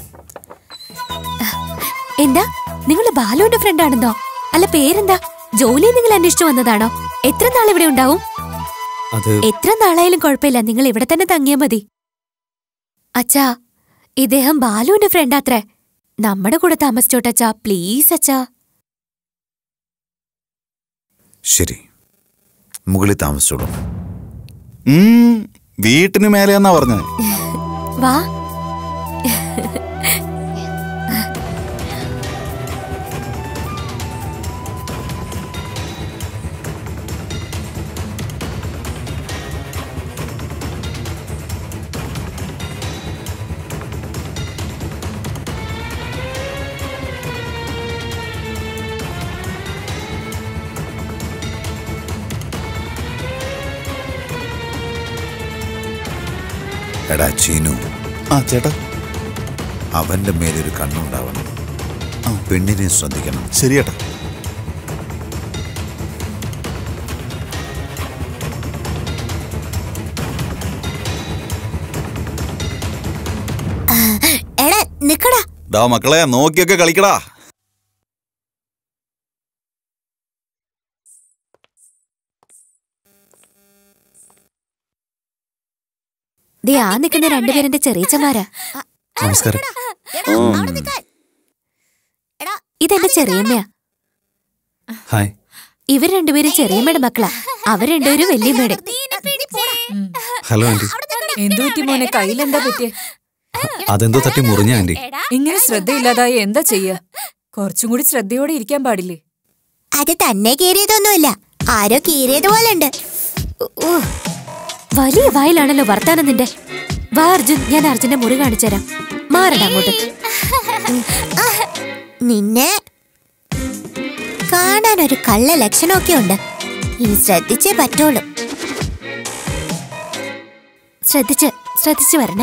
എന്താ നിങ്ങൾ ബാലുവിന്റെ ഫ്രണ്ട് ആണെന്നോ അല്ല പേരെന്താ ജോലി നിങ്ങൾ അന്വേഷിച്ചു വന്നതാണോ എത്ര നാൾ ഇവിടെ ഉണ്ടാവും അത് എത്ര നാളായാലും കുഴപ്പമില്ല നിങ്ങൾ ഇവിടെ തന്നെ തങ്ങിയാ മതി അച്ഛാ ഇദ്ദേഹം ബാലുവിന്റെ ഫ്രണ്ട് അത്രേ നമ്മുടെ കൂടെ താമസിച്ചോട്ടച്ചാ പ്ലീസ് അച്ഛാ ശരി മുകളിൽ താമസിച്ചോളൂ ഉം, വീട്ടിന് മേലെയെന്നാ പറഞ്ഞത് വാ എടാ ചീനു ആ ചേട്ടാ അവന്റെ മേലൊരു കണ്ണുണ്ടാവണം പെണ്ണിനെ ശ്രദ്ധിക്കണം ശരി ചേട്ടാ എടാ നിക്കടാ ഡാ മക്കളെ നോക്കിയൊക്കെ കളിക്കടാ ദേ ആ നിൽക്കുന്ന രണ്ടുപേരെന്റെ ചെറിയച്ചമാരാ നമസ്കാരം ഇതെന്റെ ചെറിയമ്മയാ ഹായ് ഇവർ രണ്ടുപേരും ചെറിയമ്മയുടെ മക്കളാ അവർ രണ്ടുപേരും വല്യമ്മയുടെ ഹലോ ആന്റി എന്തു പറ്റി മോനെ കയ്യിലെന്താ പറ്റിയേ അതെന്തോ തട്ടി മുറിഞ്ഞ ആന്റി ഇങ്ങനെ ശ്രദ്ധയില്ലാതായി എന്താ ചെയ്യ കുറച്ചും കൂടി ശ്രദ്ധയോടെ ഇരിക്കാൻ പാടില്ലേ അത് തന്നെ കീറിയതൊന്നുമില്ല ആരോ കീറിയതുപോലെ ഉണ്ട് ഓ, വലിയ വായിലാണല്ലോ വർത്താനം നിന്റെ വാ അർജുൻ ഞാൻ അർജുന്റെ മുറി കാണിച്ചുതരാം മാറടാ അങ്ങോട്ട് നിന്നെ കാണാൻ ഒരു കള്ള ലക്ഷണമൊക്കെ ഉണ്ട് ഇനി ശ്രദ്ധിച്ചേ പറ്റുള്ളൂ ശ്രദ്ധിച്ച് ശ്രദ്ധിച്ച് വരണേ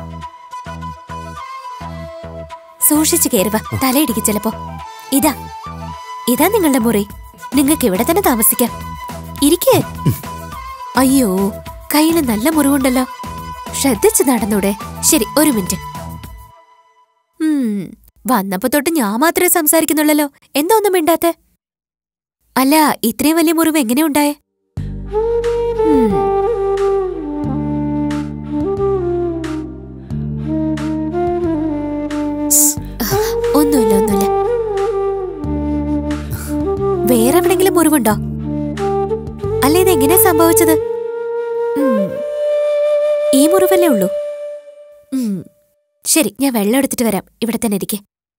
സൂക്ഷിച്ച് കയറുക തലയിടിക്ക് ചിലപ്പോ ഇതാ ഇതാ നിങ്ങളുടെ മുറി നിങ്ങൾക്ക് ഇവിടെ തന്നെ താമസിക്കാം ഇരിക്കേ അയ്യോ കയ്യിൽ നല്ല മുറിവുണ്ടല്ലോ ശ്രദ്ധിച്ച് നടന്നൂടെ ശരി ഒരു മിനിറ്റ് ഉം, വന്നപ്പോ തൊട്ട് ഞാൻ മാത്രമേ സംസാരിക്കുന്നുള്ളല്ലോ എന്താ ഒന്നും മിണ്ടാത്തെ അല്ല ഇത്രയും വലിയ മുറിവ് എങ്ങനെ ഉണ്ടായേ ഉം. ഒന്നുമില്ല ഒന്നുമില്ല വേറെ എവിടെങ്കിലും മുറിവുണ്ടോ അല്ല ഇത് എങ്ങനെയാ സംഭവിച്ചത് ഉം. ഈ മുറിവല്ലേ ഉള്ളൂ ഉം. ശരി ഞാൻ വെള്ളം എടുത്തിട്ട് വരാം ഇവിടെ തന്നെ ഇരിക്കെ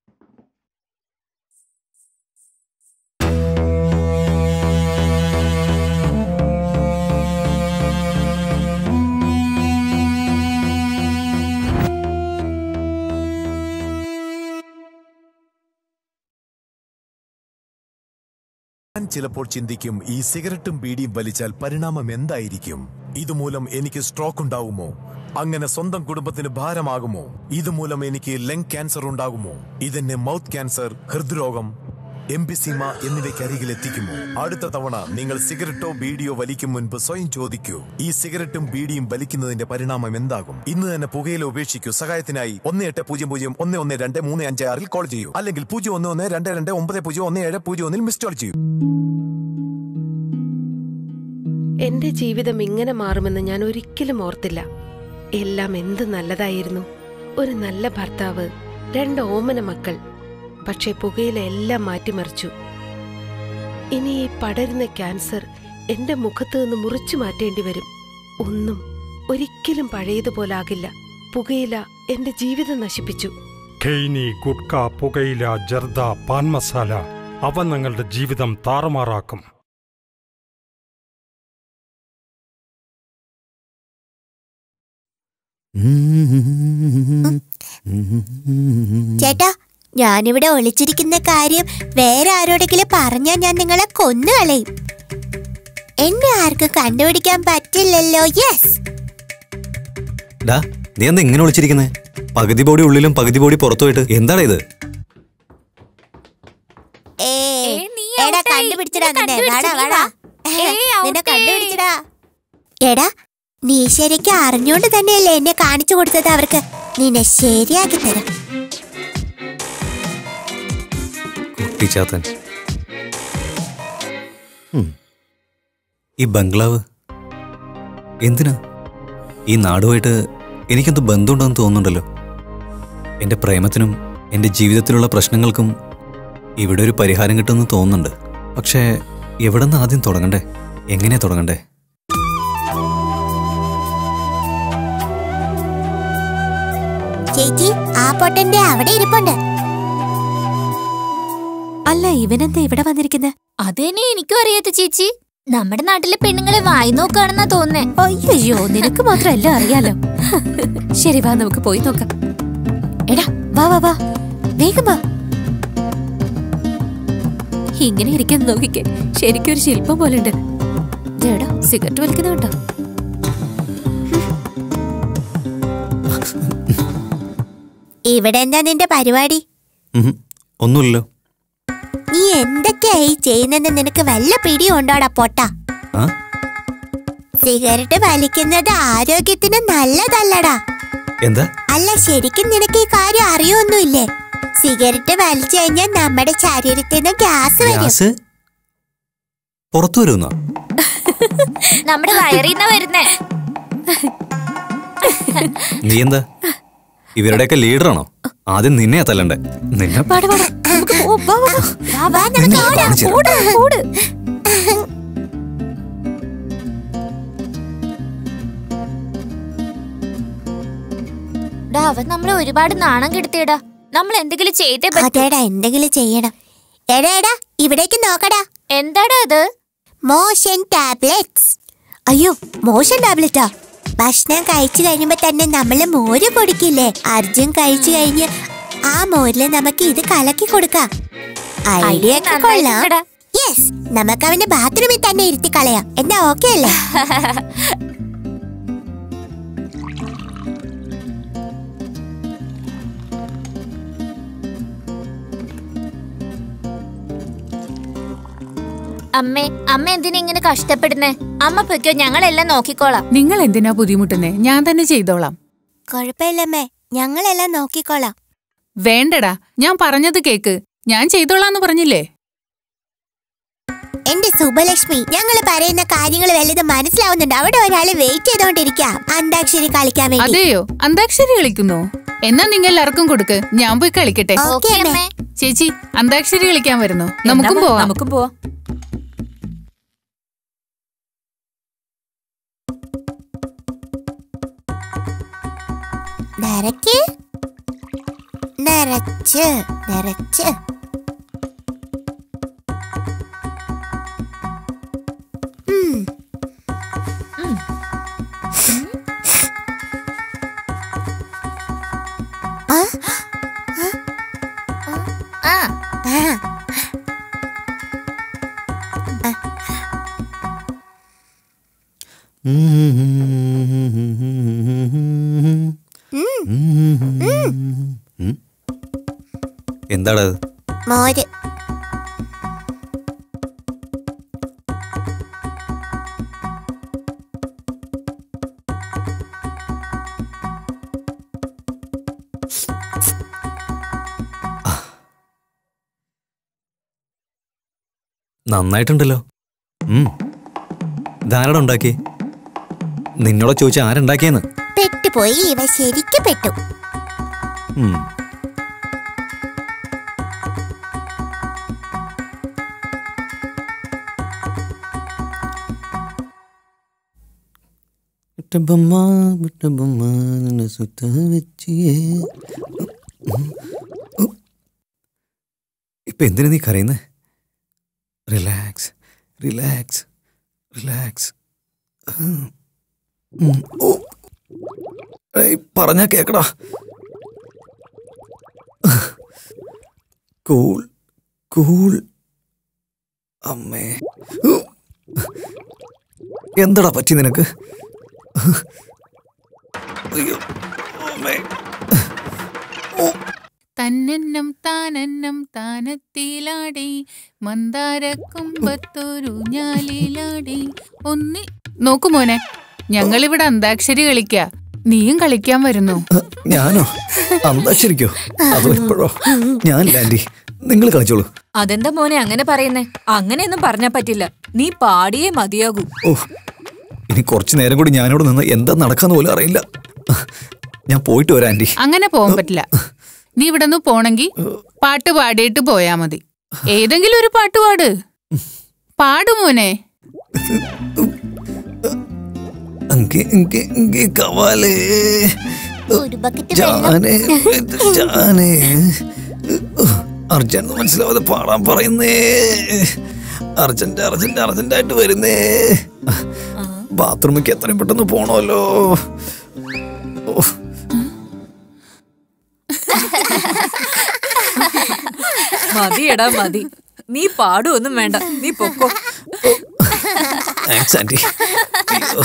ഞാൻ ചിലപ്പോൾ ചിന്തിക്കും ഈ സിഗരറ്റും ബീഡിയും വലിച്ചാൽ പരിണാമം എന്തായിരിക്കും ഇതുമൂലം എനിക്ക് സ്ട്രോക്ക് ഉണ്ടാകുമോ അങ്ങനെ സ്വന്തം കുടുംബത്തിന് ഭാരമാകുമോ ഇതുമൂലം എനിക്ക് ലങ് ക്യാൻസർ ഉണ്ടാകുമോ ഇതെന്നെ മൗത്ത് ക്യാൻസർ ഹൃദ്രോഗം എംപിസീമ എന്നിവയ്ക്ക് അരികിൽ എത്തിക്കുമോ അടുത്ത തവണ നിങ്ങൾ സിഗരറ്റോ ബീഡിയോ വലിക്കും മുൻപ് സ്വയം ചോദിക്കൂ ഈ സിഗരറ്റും ബീഡിയും വലിക്കുന്നതിന്റെ പരിണാമം എന്താകും ഇന്ന് തന്നെ പുകയില ഉപേക്ഷിക്കൂ സഹായത്തിനായി ഒന്ന് എട്ട് പൂജ്യം പൂജ്യം ഒന്ന് ഒന്ന് രണ്ട് മൂന്ന് അഞ്ച് ആറിൽ കോൾ ചെയ്യൂ അല്ലെങ്കിൽ പൂജ്യം ഒന്ന് ഒന്ന് രണ്ട് രണ്ട് ഒമ്പത് പൂജ്യം ഒന്ന് ഏഴ് പൂജ്യം ഒന്നിൽ മിസ് കോൾ ചെയ്യൂ എന്റെ ജീവിതം ഇങ്ങനെ മാറുമെന്ന് ഞാൻ ഒരിക്കലും ഓർത്തില്ല എല്ലാം എന്ത് നല്ലതായിരുന്നു ഒരു നല്ല ഭർത്താവ് രണ്ട് ഓമന മക്കൾ പക്ഷേ പുകയില എല്ലാം മാറ്റിമറിച്ചു ഇനി ഈ പടരുന്ന ക്യാൻസർ എന്റെ മുഖത്ത് നിന്ന് മുറിച്ചു മാറ്റേണ്ടി വരും ഒന്നും ഒരിക്കലും പഴയതുപോലാകില്ല പുകയില എന്റെ ജീവിതം നശിപ്പിച്ചു ഖെയ്നി ഗുഡ്ക പുകയില ജർദ പാൻ മസാല അവ നിങ്ങളുടെ ജീവിതം താറുമാറാക്കും ചേട്ടാ ഞാനിവിടെ ഒളിച്ചിരിക്കുന്ന കാര്യം വേറെ ആരോടെങ്കിലും പറഞ്ഞാൽ ഞാൻ നിങ്ങളെ കൊന്നു കളയും എന്നെ ആർക്കും കണ്ടുപിടിക്കാൻ പറ്റില്ലല്ലോ യെസ് ഡാ നീ എന്താ ഇങ്ങനെ വിളിച്ചിരിക്കുന്നേ പകുതി ബോഡി ഉള്ളിലും പകുതി ബോഡി പുറത്തു പോയിട്ട് എന്താടാ ഇത് എടാ കണ്ടുപിടിച്ചടാ നിന്നെ വാടാ വാടാ നിന്നെ കണ്ടുപിടിച്ചടാ എടാ നീ ശരിക്കും അറിഞ്ഞോണ്ട് തന്നെയല്ലേ എന്നെ കാണിച്ചു കൊടുത്തത് അവർക്ക് നിന്നെ ശരിയാക്കി തരാം കുട്ടിച്ചാത്തൻ ഉം. ഈ ബംഗ്ലാവ് എന്തിനാ ഈ നാടുമായിട്ട് എനിക്കെന്തോ ബന്ധമുണ്ടെന്ന് തോന്നുന്നുണ്ടല്ലോ എൻ്റെ പ്രേമത്തിനും എൻ്റെ ജീവിതത്തിലുള്ള പ്രശ്നങ്ങൾക്കും ഇവിടെ ഒരു പരിഹാരം കിട്ടുമെന്ന് തോന്നുന്നുണ്ട് പക്ഷേ എവിടെ നിന്ന് ആദ്യം തുടങ്ങണ്ടേ എങ്ങനെയാ തുടങ്ങണ്ടേ ചേച്ചി ആ പൊട്ടന്റെ അവിടെ ഇരിപ്പുണ്ട് അല്ല ഇവനെന്താ ഇവിടെ വന്നിരിക്കുന്നത് അതന്നെ എനിക്കും അറിയാത്ത ചേച്ചി നമ്മുടെ നാട്ടിലെ പെണ്ണുങ്ങളെ വായി നോക്കുകയാണെന്നാ തോന്നുന്നേ അയ്യോ നിനക്ക് മാത്രം എല്ലാം അറിയാലോ ശരി വാ നമുക്ക് പോയി നോക്കാം എടാ വാ വാ വാ വേഗം വാ ഇങ്ങനെ ഇരിക്കുന്ന നോക്കിക്കേ ശരിക്കും ഒരു ശില്പം പോലെ ഉണ്ട് എടാ സിഗരറ്റ് വലിക്കുന്ന കേട്ടോ ഇവിടെ എന്താ നിന്റെ പരിപാടി ഉഹും, ഒന്നുമില്ലല്ലോ നീ എന്തൊക്കെയായി ചെയ്യുന്നെന്ന് നിനക്ക് വല്ല പിടിയും ഉണ്ടോടാ പൊട്ട ആ സിഗരറ്റ് വലിക്കുന്നത് ആരോഗ്യത്തിന് നല്ലതല്ലടാ എന്താ അല്ല ശരിക്കും നിനക്ക് ഈ കാര്യം അറിയൊന്നുമില്ലേ സിഗരറ്റ് വലിച്ചു കഴിഞ്ഞാൽ നമ്മുടെ ശരീരത്തിൽ നിന്ന് ഗ്യാസ് വരും ഗ്യാസ് പുറത്തു വരുന്നോ നമ്മുടെ വയറിന്ന വരുന്നേ നീ എന്താ ഇവരുടെയൊക്കെ ലീഡറാണോ ആദ്യം നിന്നെ തല്ലണ്ടേ നിന്നെ വാടാ വാടാ നമുക്ക് പോവാം. വാ വാ വാ വാ, വാ, നമുക്ക് ഓടാം. കാണിച്ചു തരാം. ഓട് ഓട് ഡാ അവൻ നമ്മളെ ഒരുപാട് നാണം കെടുത്തിയടാ നമ്മൾ എന്തെങ്കിലും ചെയ്തേ പറ്റൂ അതേടാ എന്തെങ്കിലും ചെയ്യണം എടാ എടാ ഇവിടേക്ക് നോക്കടാ എന്താടാ അത് മോഷൻ ടാബ്ലറ്റ്സ് അയ്യോ മോഷൻ ടാബ്ലറ്റാ ഭക്ഷണം കഴിച്ചു കഴിയുമ്പോ തന്നെ നമ്മള് മോര് കുടിക്കില്ലേ അർജുൻ കഴിച്ചു കഴിഞ്ഞ് ആ മോരില് നമുക്ക് ഇത് കലക്കി കൊടുക്കാം ഐഡിയ ഒക്കെ കൊള്ളാം യെസ് നമുക്ക് അവന്റെ ബാത്റൂമിൽ തന്നെ ഇരുത്തി കളയാം എന്നാ ഓക്കെ അല്ലേ അമ്മേ അമ്മ എന്തിനാ ഇങ്ങനെ കഷ്ടപ്പെടുന്നേ അമ്മ പൊയ്ക്കോ ഞങ്ങളെല്ലാം നോക്കിക്കോളാം നിങ്ങൾ എന്തിനാ ബുദ്ധിമുട്ടുന്നേ ഞാൻ തന്നെ ചെയ്തോളാം കുഴപ്പമില്ലമ്മേ ഞങ്ങളെല്ലാം നോക്കിക്കോളാം വേണ്ടടാ ഞാൻ പറഞ്ഞത് കേക്ക് ഞാൻ ചെയ്തോളാന്ന് പറഞ്ഞില്ലേ എന്റെ സുബലക്ഷ്മി ഞങ്ങൾ പറയുന്ന കാര്യങ്ങൾ വല്ലതും മനസ്സിലാവുന്നുണ്ട് അവിടെ ഒരാള് വെയിറ്റ് ചെയ്തോണ്ടിരിക്കാം അന്താക്ഷരി കളിക്കാൻ വേണ്ടി അതെയോ അന്താക്ഷരി കളിക്കുന്നു എന്നാ നിങ്ങൾ എല്ലാവർക്കും കൊടുക്ക് ഞാൻ പോയി കളിക്കട്ടെ ഓക്കേ, അമ്മേ. ചേച്ചി അന്താക്ഷരി കളിക്കാൻ വരുന്നു നമുക്കും പോവാം നമുക്കും പോവാം നിറയ്ക്ക് നിറച്ച് നിറച്ച് ഉം. ആ? ആ ആ. എന്താടാ അത് മോര് നന്നായിട്ടുണ്ടല്ലോ ഉം. ഇതാരടാ ഉണ്ടാക്കി നിന്നോട് ചോദിച്ച ആരുണ്ടാക്കിയെന്ന് പെട്ടുപോയി ഇവ ശരിക്ക് പെട്ടു ഉം. മുട്ടബൊമ്മ, മുട്ടബൊമ്മ, നിന്നെ സുത്ത വെച്ചിയേ. ഉം. ഉം. ഇപ്പൊ എന്തിനാ നീ കരയുന്നേ റിലാക്സ് റിലാക്സ് റിലാക്സ് ഓ ഏയ്, പറഞ്ഞാ കേക്കടാ കൂൾ കൂൾ അമ്മേ ഉ. എന്താടാ പറ്റി നിനക്ക് അയ്യോ അമ്മേ തന്നെന്നം താനെന്നം താനത്തിലാടി മന്ദാരക്കുമ്പത്തൊരു ഞാലിലാടി ഒന്നി നോക്കു മോനെ ഞങ്ങളിവിടെ അന്താക്ഷരി കളിക്ക നീയും കളിക്കാൻ വരുന്നു ഞാനോ അന്താക്ഷരിക്കോ അതോ ഇപ്പോഴോ ഞാനില്ല ആന്റി നിങ്ങൾ കളിച്ചോളൂ അതെന്താ മോനെ അങ്ങനെ പറയുന്നേ അങ്ങനെയൊന്നും പറഞ്ഞാ പറ്റില്ല നീ പാടിയേ മതിയാകൂ ഓ ഇനി കുറച്ചു നേരം കൂടി ഞാനിവിടെ നിന്ന് എന്താ നടക്കാന്ന് പോലും അറിയില്ല ഞാൻ പോയിട്ട് വരാം ആന്റി അങ്ങനെ പോകാൻ പറ്റില്ല നീ ഇവിടെ നിന്ന് പോണെങ്കി പാട്ട് പാടിയിട്ട് പോയാ മതി ഏതെങ്കിലും ഒരു പാട്ട് പാട് പാടു മോനെ അങ്കെ അങ്കെ അങ്കെ കവാലേ ഒരു ബക്കറ്റ് ജാനെ ജാനെ അർജന്റ് മനസ്സിലാവാതെ പാടാൻ പറയുന്നേ അർജന്റ് അർജന്റ് അർജന്റ് ആയിട്ട് വരുന്നേ ബാത്റൂമിക്ക് എത്രയും പെട്ടെന്ന് പോണമല്ലോ ഓ, മതിയെടാ മതി നീ പാടുവൊന്നും വേണ്ട നീ പൊക്കോ താങ്ക്സ് ആന്റി അയ്യോ.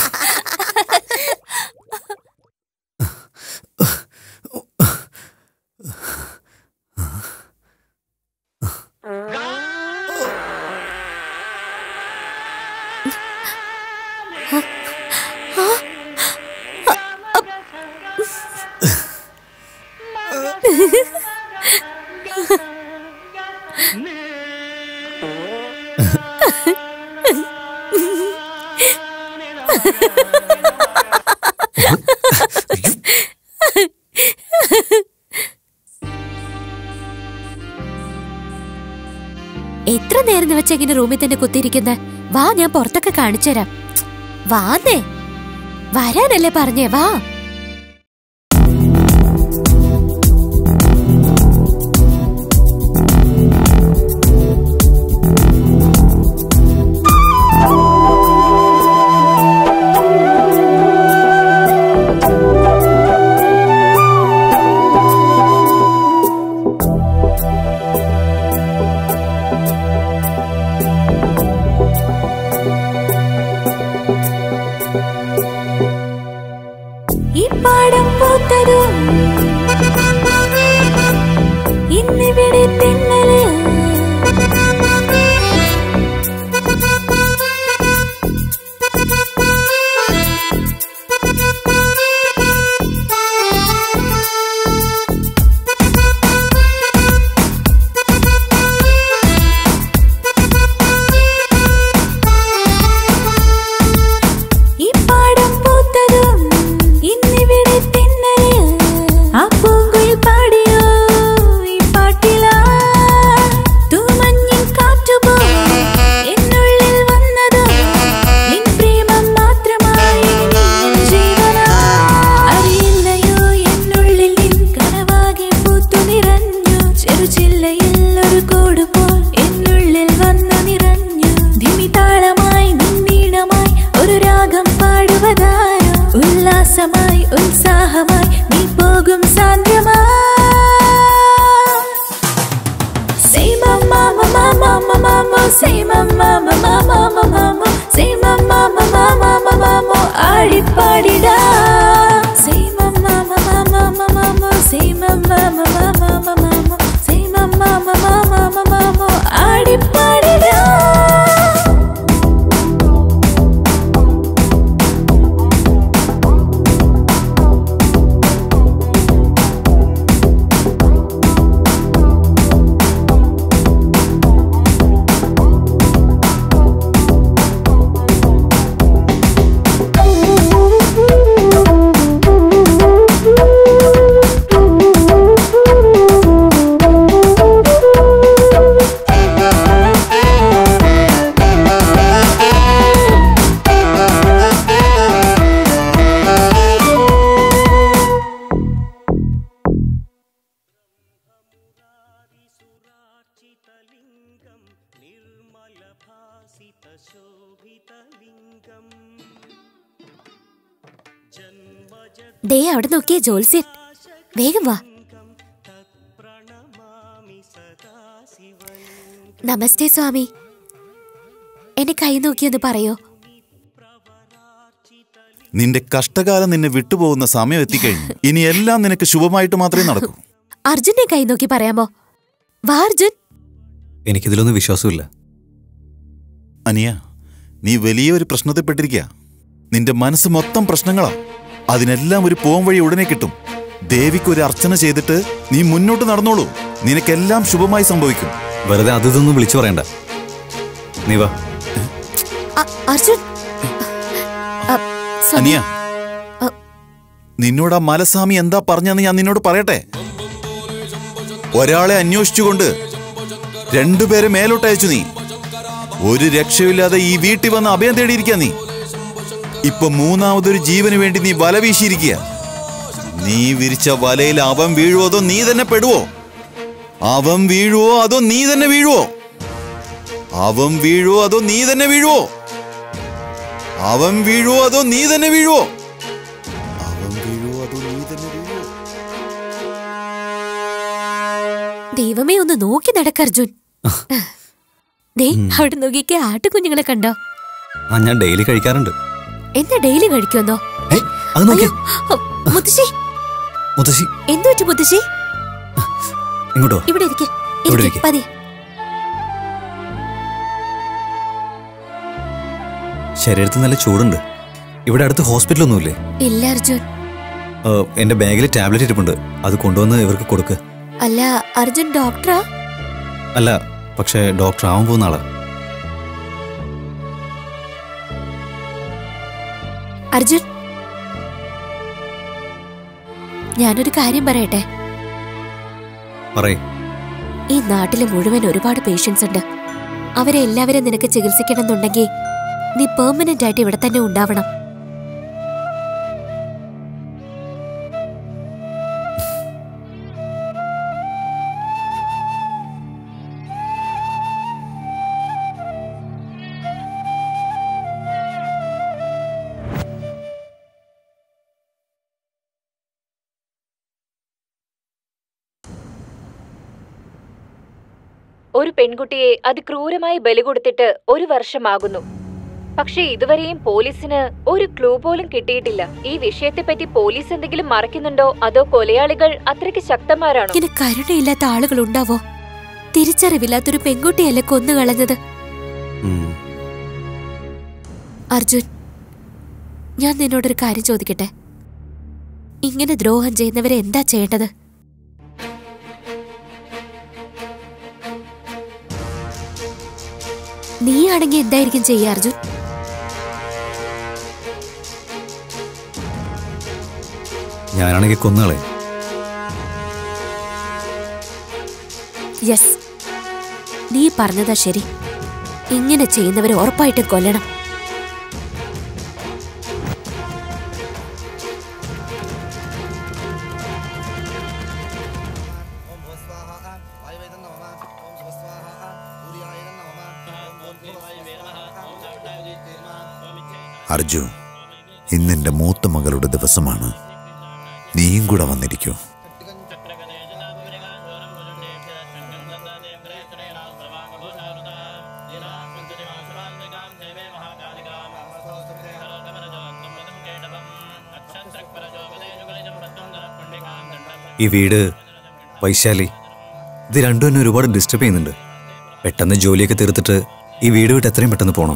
എത്ര നേരം വെച്ച ഇങ്ങനെ റൂമിൽ തന്നെ കുത്തിയിരിക്കുന്നെ വാ ഞാൻ പുറത്തൊക്കെ കാണിച്ചുതരാം വാന്നേ വരാനല്ലേ പറഞ്ഞേ വാ ഈ പാടം പൂത്തതും ഇന്നിവിടെ തെന്നല് ഈ പാടം പൂത്തതും ഇന്നിവിടെ തെന്നല് ആ പൂങ്കുയിൽ പാടിയോ ഈ പാട്ടിലാ തൂമഞ്ഞിൻ കാറ്റുപോ എന്നുള്ളിൽ വന്നതോ നിൻ പ്രേമം മാത്രമായി നിൻ ജീവനാ അറിയില്ലയോ എന്നുള്ളിൽ നിൻ കനവാകെ പൂത്തു നിറഞ്ഞു ചെറുചില്ലയിൽ ഒരു കോട് പോൽ എന്നുള്ളിൽ വന്നു നിറഞ്ഞു ധിമിതാളമായി നിന്നീണമായി ഒരു രാഗം പാടുവതാരോ ഉല്ലാസമായി ഉത്സാഹമായി നീ പോകും സാന്ദ്രമായി Say mama mama mama mama say mama mama mama mama say mama mama mama mama ആടിപ്പാടിടാ Say mama mama mama mama say mama mama mama mama say mama mama mama mama ആടിപ്പാടിടാ ദേ അവിടെ നോക്കിയേ ജോത്സ്യൻ വേഗം വാ നമസ്തേ സ്വാമി എന്നെ കൈ നോക്കിയൊന്ന് പറയോ നിന്റെ കഷ്ടകാലം നിന്നെ വിട്ടുപോകുന്ന സമയം എത്തിക്കഴിഞ്ഞു ഇനി എല്ലാം നിനക്ക് ശുഭമായിട്ട് മാത്രമേ നടക്കൂ അർജുനെ കൈ നോക്കി പറയാമോ വാ അർജുൻ എനിക്കിതിലൊന്നും വിശ്വാസമില്ല അനിയ നീ വലിയൊരു പ്രശ്നത്തിൽപ്പെട്ടിരിക്കുക നിന്റെ മനസ്സ് മൊത്തം പ്രശ്നങ്ങളാ അതിനെല്ലാം ഒരു പോം വഴി ഉടനെ കിട്ടും ദേവിക്ക് ഒരു അർച്ചന ചെയ്തിട്ട് നീ മുന്നോട്ട് നടന്നോളൂ നിനക്കെല്ലാം ശുഭമായി സംഭവിക്കും വെറുതെ അത് ഇതൊന്നും വിളിച്ചു പറയണ്ട നീ വാ അ- അർജുൻ അ, സ്വാമി, അനിയ നിന്നോട് ആ മലസ്വാമി എന്താ പറഞ്ഞെന്ന് ഞാൻ നിന്നോട് പറയട്ടെ ഒരാളെ അന്വേഷിച്ചുകൊണ്ട് രണ്ടുപേരെ മേലോട്ട് അയച്ചു നീ ഒരു രക്ഷയില്ലാതെ ഈ വീട്ടിൽ വന്ന് അഭയം തേടിയിരിക്കുക നീ ഇപ്പൊ മൂന്നാമതൊരു ജീവന് വേണ്ടി നീ വല വീശിയിരിക്കുക നീ വിരിച്ച വലയിൽ അവൻ വീഴുവോ അതോ നീ തന്നെ പെടുവോ അവൻ വീഴുവോ അതോ നീ തന്നെ വീഴുവോ അവൻ വീഴുവോ അതോ നീ തന്നെ വീഴുവോ അവൻ വീഴുവോ അതോ നീ തന്നെ വീഴുവോ അവൻ വീഴുവോ അതോ നീ തന്നെ വീഴുവോ ദൈവമേ ഒന്ന് നോക്കി നടക്ക അർജുൻ ദേ അവിടെ നോക്കിക്കേ ആട്ടുകുഞ്ഞുങ്ങളെ കണ്ടോ ആ ഞാൻ ഡെയിലി കഴിക്കാറുണ്ട് എന്താ ഡെയിലി കഴിക്കുമെന്നോ അത് നോക്കി മുത്തശ്ശി മുത്തശ്ശി എന്തു പറ്റി മുത്തശ്ശി ഇങ്ങോട്ടോ ഇവിടെ ഇരിക്കെ ഇവിടെ ഇരിക്ക്. പതി ശരീരത്തിൽ നല്ല ചൂടുണ്ട് ഇവിടെ അടുത്ത് ഹോസ്പിറ്റലൊന്നുമില്ലേ ഇല്ല അർജുൻ ആ, എന്റെ ബാഗിൽ ടാബ്ലറ്റ് ഇരിപ്പുണ്ട് അത് കൊണ്ടുവന്ന് ഇവർക്ക് കൊടുക്ക് അല്ല അർജുൻ ഡോക്ടറാ അല്ല പക്ഷേ ഡോക്ടർ ആവാൻ പോകുന്ന ആളാ അർജുൻ ഞാനൊരു കാര്യം പറയട്ടെ പറയേ ഈ നാട്ടിലെ മുഴുവൻ ഒരുപാട് പേഷ്യൻസ് ഉണ്ട് അവരെ എല്ലാവരും നിനക്ക് ചികിത്സിക്കണമെന്നുണ്ടെങ്കിൽ നീ പെർമനന്റ് ആയിട്ട് ഇവിടെ തന്നെ ഉണ്ടാവണം ഒരു പെൺകുട്ടിയെ അതിക്രൂരമായി ബലി കൊടുത്തിട്ട് ഒരു വർഷമാകുന്നു പക്ഷേ ഇതുവരെയും പോലീസിന് ഒരു ക്ലൂ പോലും കിട്ടിയിട്ടില്ല ഈ വിഷയത്തെപ്പറ്റി പോലീസ് എന്തെങ്കിലും മറയ്ക്കുന്നുണ്ടോ അതോ കൊലയാളികൾ അത്രയ്ക്ക് ശക്തന്മാരാണോ ഇങ്ങനെ കരുണയില്ലാത്ത ആളുകൾ ഉണ്ടാവോ തിരിച്ചറിവില്ലാത്തൊരു പെൺകുട്ടിയല്ലേ കൊന്നു കളഞ്ഞത് അർജുൻ ഞാൻ നിന്നോടൊരു കാര്യം ചോദിക്കട്ടെ ഇങ്ങനെ ദ്രോഹം ചെയ്യുന്നവരെ എന്താ ചെയ്യേണ്ടത് നീയാണെങ്കിൽ എന്തായിരിക്കും ചെയ്യുക അർജുൻ ഞാനാണെങ്കിൽ കൊന്നുകളെ യെസ് നീ പറഞ്ഞതാ ശരി ഇങ്ങനെ ചെയ്യുന്നവരെ ഉറപ്പായിട്ടും കൊല്ലണം അർജു ഇന്നെന്റെ മൂത്ത മകളുടെ ദിവസമാണ് നീയും കൂടെ വന്നിരിക്കൂ ഈ വീട് വൈശാലി ഇത് രണ്ടും എന്നെ ഒരുപാട് ഡിസ്റ്റർബ് ചെയ്യുന്നുണ്ട് പെട്ടെന്ന് ജോലിയൊക്കെ തീർത്തിട്ട് ഈ വീട് വിട്ട് എത്രയും പെട്ടെന്ന് പോകണം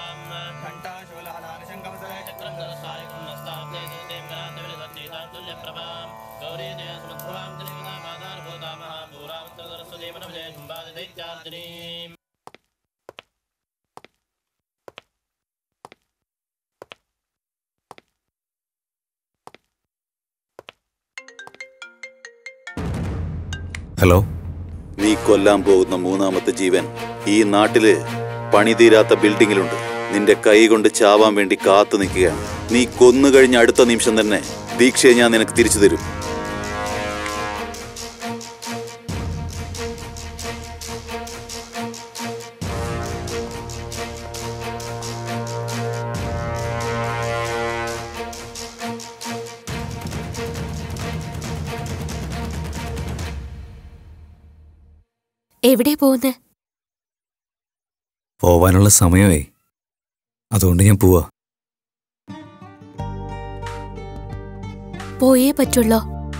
ഹലോ നീ കൊല്ലാൻ പോകുന്ന മൂന്നാമത്തെ ജീവൻ ഈ നാട്ടില് പണിതീരാത്ത ബിൽഡിങ്ങിലുണ്ട് നിന്റെ കൈ കൊണ്ട് ചാവാൻ വേണ്ടി കാത്തു നിൽക്കുകയാണ് നീ കൊന്നു കഴിഞ്ഞ അടുത്ത നിമിഷം തന്നെ ദീക്ഷയെ ഞാൻ നിനക്ക് തിരിച്ചു തരും എവിടെ പോകുന്നത് പോവാനുള്ള സമയമേ അതുകൊണ്ട് ഞാൻ പോവാ പോയേ പറ്റുള്ളോ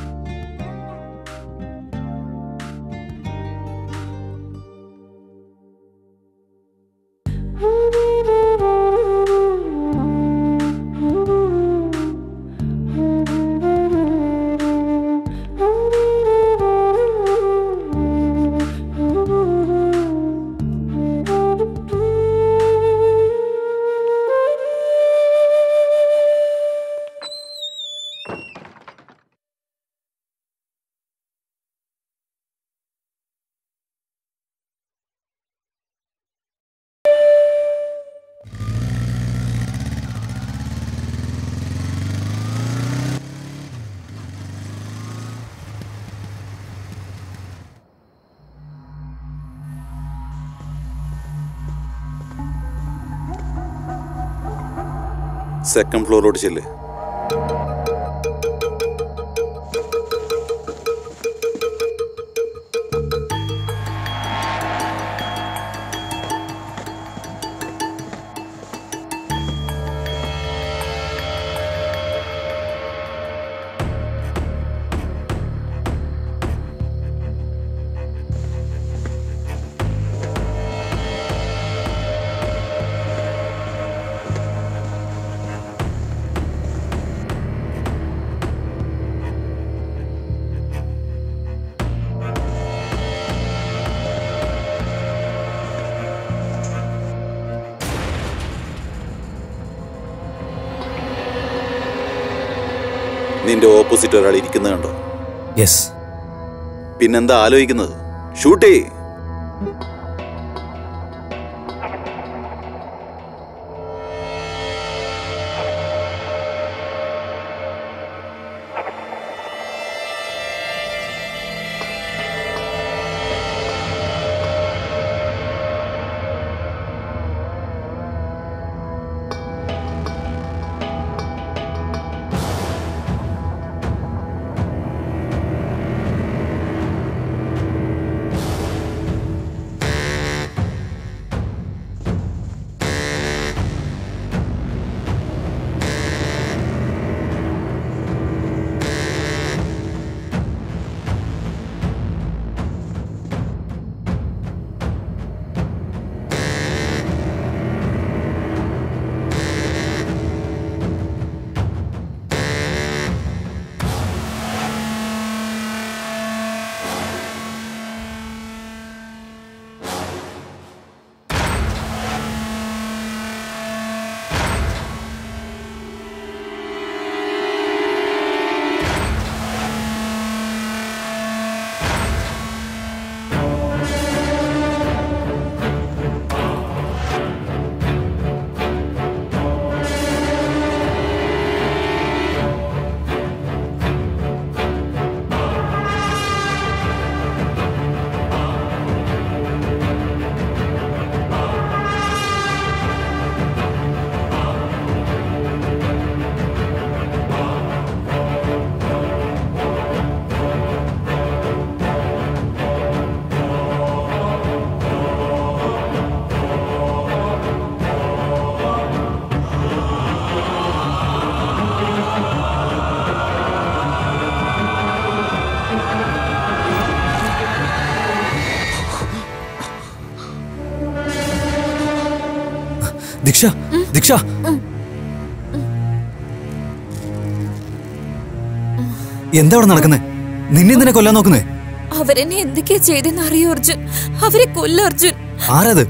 സെക്കൻഡ് ഫ്ലോറിലോട്ട് ചെല്ല് നിന്റെ ഓപ്പോസിറ്റ് ഒരാൾ ഇരിക്കുന്നത് കണ്ടോ യെസ് പിന്നെന്താ ആലോചിക്കുന്നത് ഷൂട്ട് ചെയ്യ് ദീക്ഷ ദീക്ഷ എന്താ അവിടെ നടക്കുന്നേ നിന്നെ എന്തിനാ കൊല്ലാൻ നോക്കുന്നേ അവരെന്നെ എന്തൊക്കെയാ ചെയ്തെന്ന് അറിയോ അർജുൻ അവരെ കൊല്ല അർജുൻ ആരത്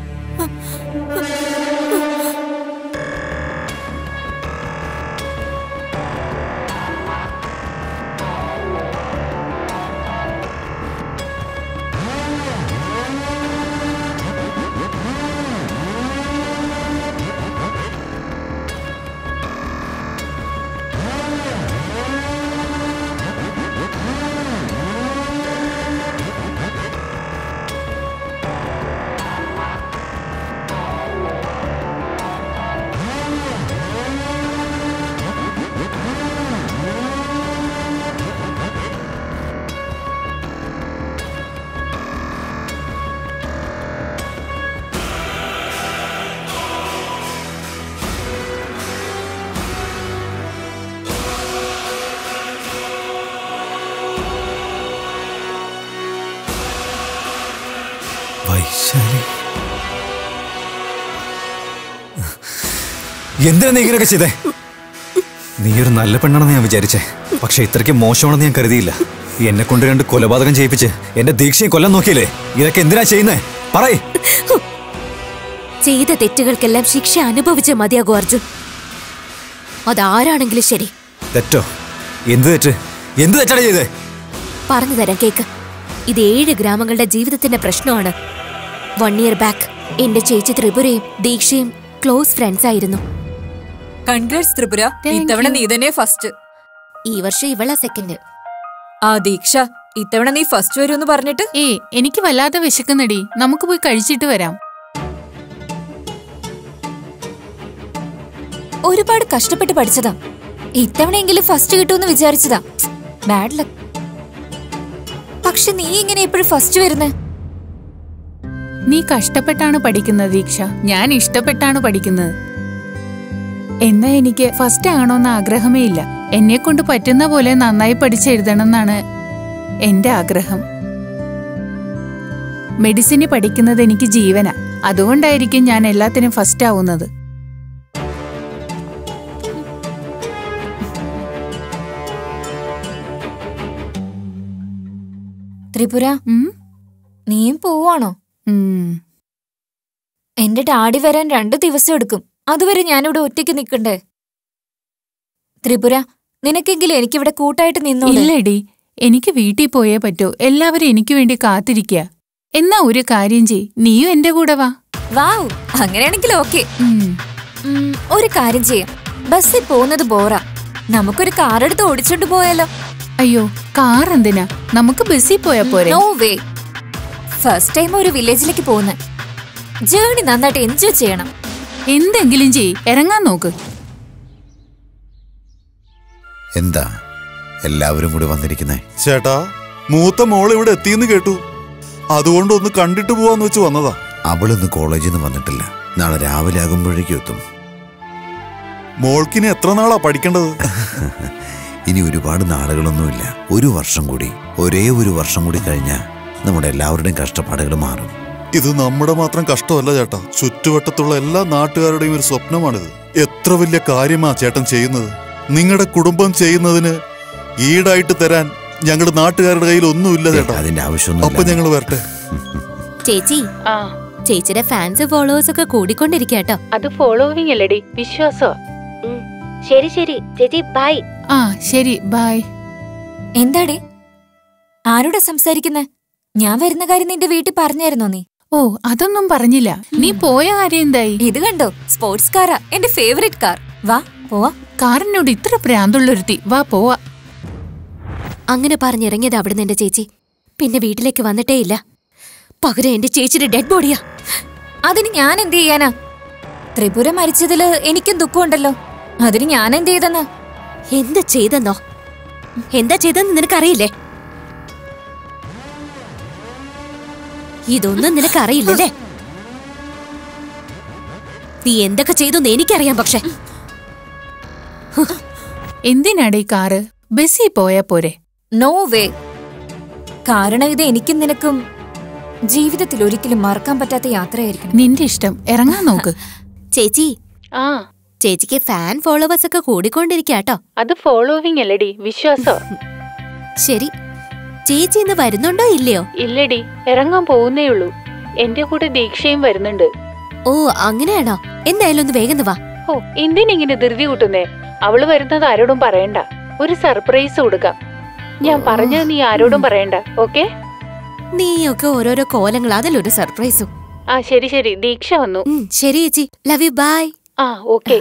വൈശാലി എന്തിനാ നീ ഇങ്ങനെയൊക്കെ ചെയ്തേ നീ ഒരു നല്ല പെണ്ണാണെന്ന് ഞാൻ വിചാരിച്ചേ പക്ഷെ ഇത്രയ്ക്ക് മോശമാണെന്ന് ഞാൻ കരുതിയില്ല എന്നെ കൊണ്ട് രണ്ട് കൊലപാതകം ചെയ്യിപ്പിച്ച് എന്റെ ദീക്ഷയെ കൊല്ലാൻ നോക്കിയില്ലേ ഇതൊക്കെ എന്തിനാ ചെയ്യുന്നേ പറയ് ചെയ്ത തെറ്റുകൾക്കെല്ലാം ശിക്ഷ അനുഭവിച്ചേ മതിയാകൂ അർജുൻ അതാരാണെങ്കിലും ശരി തെറ്റോ എന്ത് തെറ്റ് എന്ത് തെറ്റാണ് ചെയ്തേ പറഞ്ഞു തരാം കേക്ക് ഇത് ഏഴ് ഗ്രാമങ്ങളുടെ ജീവിതത്തിന്റെ പ്രശ്നമാണ് വൺ ഇയർ ബാക്ക് എന്റെ ചേച്ചി ത്രിപുരയും ദീക്ഷയും ക്ലോസ് ഫ്രണ്ട്സ് ആയിരുന്നു കൺഗ്രാറ്റ്സ് ത്രിപുര ഇത്തവണ നീ തന്നെ ഫസ്റ്റ് ഈ വർഷം ഇവളാ സെക്കൻഡ് ആ ദീക്ഷ ഇത്തവണ നീ ഫസ്റ്റ് വരുമെന്ന് പറഞ്ഞിട്ട് ഏ എനിക്ക് വല്ലാതെ വിശക്കുന്നടി നമുക്ക് പോയി കഴിച്ചിട്ട് വരാം ഒരുപാട് കഷ്ടപ്പെട്ട് പഠിച്ചതാ ഇത്തവണയെങ്കിലും ഫസ്റ്റ് കിട്ടുമെന്ന് വിചാരിച്ചതാ ബാഡ് ലക്ക് പക്ഷെ നീ ഇങ്ങനെ എപ്പോഴും ഫസ്റ്റ് വരുന്നേ നീ കഷ്ടപ്പെട്ടാണ് പഠിക്കുന്നത് ദീക്ഷ ഞാൻ ഇഷ്ടപ്പെട്ടാണ് പഠിക്കുന്നത് എന്നാ എനിക്ക് ഫസ്റ്റ് ആകണമെന്ന് ആഗ്രഹമേ ഇല്ല എന്നെ കൊണ്ട് പറ്റുന്ന പോലെ നന്നായി പഠിച്ചെഴുതണം എന്നാണ് എന്റെ ആഗ്രഹം മെഡിസിന് പഠിക്കുന്നത് എനിക്ക് ജീവന അതുകൊണ്ടായിരിക്കും ഞാൻ എല്ലാത്തിനും ഫസ്റ്റ് ആവുന്നത് ത്രിപുര നീയും പോവാണോ എന്റെ ഡാഡി വരാൻ രണ്ടു ദിവസം എടുക്കും അതുവരെ ഞാനിവിടെ ഒറ്റയ്ക്ക് നിൽക്കണ്ടേ ത്രിപുര നിനക്കെങ്കിലും എനിക്കിവിടെ കൂട്ടായിട്ട് നിന്നോ ഇല്ലടി എനിക്ക് വീട്ടിൽ പോയേ പറ്റൂ എല്ലാവരും എനിക്ക് വേണ്ടി കാത്തിരിക്കുക എന്നാ ഒരു കാര്യം ചെയ് നീയും എന്റെ കൂടെ വാ വാവ് അങ്ങനെയാണെങ്കിൽ ഓക്കെ ഒരു കാര്യം ചെയ്യാം ബസ്സിൽ പോകുന്നത് ബോറാ നമുക്കൊരു കാർ എടുത്ത് ഓടിച്ചോണ്ട് പോയാലോ അയ്യോ കാർ എന്തിനാ നമുക്ക് ബസ്സിൽ പോയാ പോരെ നോ വേ ഫസ്റ്റ് ടൈം ഒരു വില്ലേജിലേക്ക് പോകുന്ന ജേണി നന്നായിട്ട് എൻജോയ് ചെയ്യണം എന്തെങ്കിലും ചെയ് ഇറങ്ങാൻ നോക്ക് എന്താ എല്ലാവരും കൂടി വന്നിരിക്കുന്നേ ചേട്ടാ മൂത്ത മോൾ ഇവിടെ എത്തിയെന്ന് കേട്ടു അതുകൊണ്ട് ഒന്ന് കണ്ടിട്ട് പോവാന്ന് വെച്ച് വന്നതാ അവളിന്ന് കോളേജിൽ നിന്ന് വന്നിട്ടില്ല നാളെ രാവിലെ ആകുമ്പോഴേക്കും എത്തും മോൾക്കിനി എത്ര നാളാ പഠിക്കേണ്ടത് ഇനി ഒരുപാട് നാളുകളൊന്നുമില്ല ഒരു വർഷം കൂടി ഒരേ ഒരു വർഷം കൂടി കഴിഞ്ഞാൽ നമ്മുടെ എല്ലാവരുടെയും കഷ്ടപ്പാടുകൾ മാറും ഇത് നമ്മുടെ മാത്രം കഷ്ടമല്ല ചേട്ടാ ചുറ്റുവട്ടത്തുള്ള എല്ലാ നാട്ടുകാരുടെയും ഒരു സ്വപ്നമാണിത് എത്ര വലിയ കാര്യമാ ചേട്ടൻ ചെയ്യുന്നത് നിങ്ങളുടെ കുടുംബം ചെയ്യുന്നതിന് ഈടായിട്ട് തരാൻ ഞങ്ങളുടെ നാട്ടുകാരുടെ കയ്യിൽ ഒന്നുമില്ല ചേട്ടാ അതിന്റെ ആവശ്യമൊന്നും അപ്പൊ ഞങ്ങൾ വരട്ടെ ചേച്ചി ചേച്ചിയുടെ ഫാൻസ് ഫോളോവേഴ്സ് ഒക്കെ കൂടിക്കൊണ്ടിരിക്കട്ടോ അത് ഫോളോവിങ് അല്ലടി വിശ്വാസോ ശരി ശരി ചേച്ചി ബൈ ആ ശരി ബായ് എന്താടി ആരോടാ സംസാരിക്കുന്നെ ഞാൻ വരുന്ന കാര്യം നിന്റെ വീട്ടിൽ പറഞ്ഞായിരുന്നോ നീ ഓ അതൊന്നും പറഞ്ഞില്ല നീ പോയ കാര്യം എന്തായി ഇത് കണ്ടോ സ്പോർട്സ് കാറാ എന്റെ ഫേവറേറ്റ് കാർ വാ പോവാ കാറിനോട് ഇത്ര പ്രാന്തുള്ളൊരുത്തി വാ പോവാ അങ്ങനെ പറഞ്ഞിറങ്ങിയത് അവിടുന്ന് എന്റെ ചേച്ചി പിന്നെ വീട്ടിലേക്ക് വന്നിട്ടേ ഇല്ല പകരം എന്റെ ചേച്ചിയുടെ ഡെഡ് ബോഡിയാ അതിന് ഞാൻ എന്ത് ചെയ്യാനാ ത്രിപുര മരിച്ചതില് എനിക്കും ദുഃഖമുണ്ടല്ലോ അതിന് ഞാൻ എന്ത് ചെയ്തെന്ന് എന്താ ചെയ്തെന്നോ എന്താ ചെയ്തെന്ന് നിനക്കറിയില്ലേ ഇതൊന്നും നിനക്കറിയില്ലല്ലേ നീ എന്തൊക്കെ ചെയ്തെന്ന് എനിക്കറിയാം പക്ഷെ എന്തിനാടി കാറ് ബസ്സിൽ പോയാ പോരെ നോ വേ കാരണം ഇത് എനിക്കും നിനക്കും ജീവിതത്തിൽ ഒരിക്കലും മറക്കാൻ പറ്റാത്ത യാത്രയായിരിക്കണം നിന്റെ ഇഷ്ടം ഇറങ്ങാൻ നോക്ക് ചേച്ചി ആ ചേച്ചിക്ക് ഫാൻ ഫോളോവേഴ്സ് ഒക്കെ കൂടിക്കൊണ്ടിരിക്കാട്ടോ അത് ഫോളോവിങ് അല്ലടി വിശ്വാസം ശരി ചേച്ചി ഇന്ന് വരുന്നുണ്ടോ ഇല്ലയോ ഇല്ലടി ഇറങ്ങാൻ പോകുന്നേ ഉള്ളൂ എന്റെ കൂടെ ദീക്ഷയും വരുന്നുണ്ട് ഓ അങ്ങനെയാണോ എന്തായാലും ഒന്ന് വേഗം വാ ഓ എന്തിനിങ്ങനെ ധൃതി കൂട്ടുന്നേ അവള് വരുന്നത് ആരോടും പറയണ്ട ഒരു സർപ്രൈസ് കൊടുക്കാം ഞാൻ പറഞ്ഞത് നീ ആരോടും പറയണ്ട ഓക്കെ നീയൊക്കെ ഓരോരോ കോലങ്ങൾ അതിലൊരു സർപ്രൈസും ആ ശരി ശരി ദീക്ഷ വന്നു ഉം, ശരി ചേച്ചി ലവ് യു ബൈ ആ okay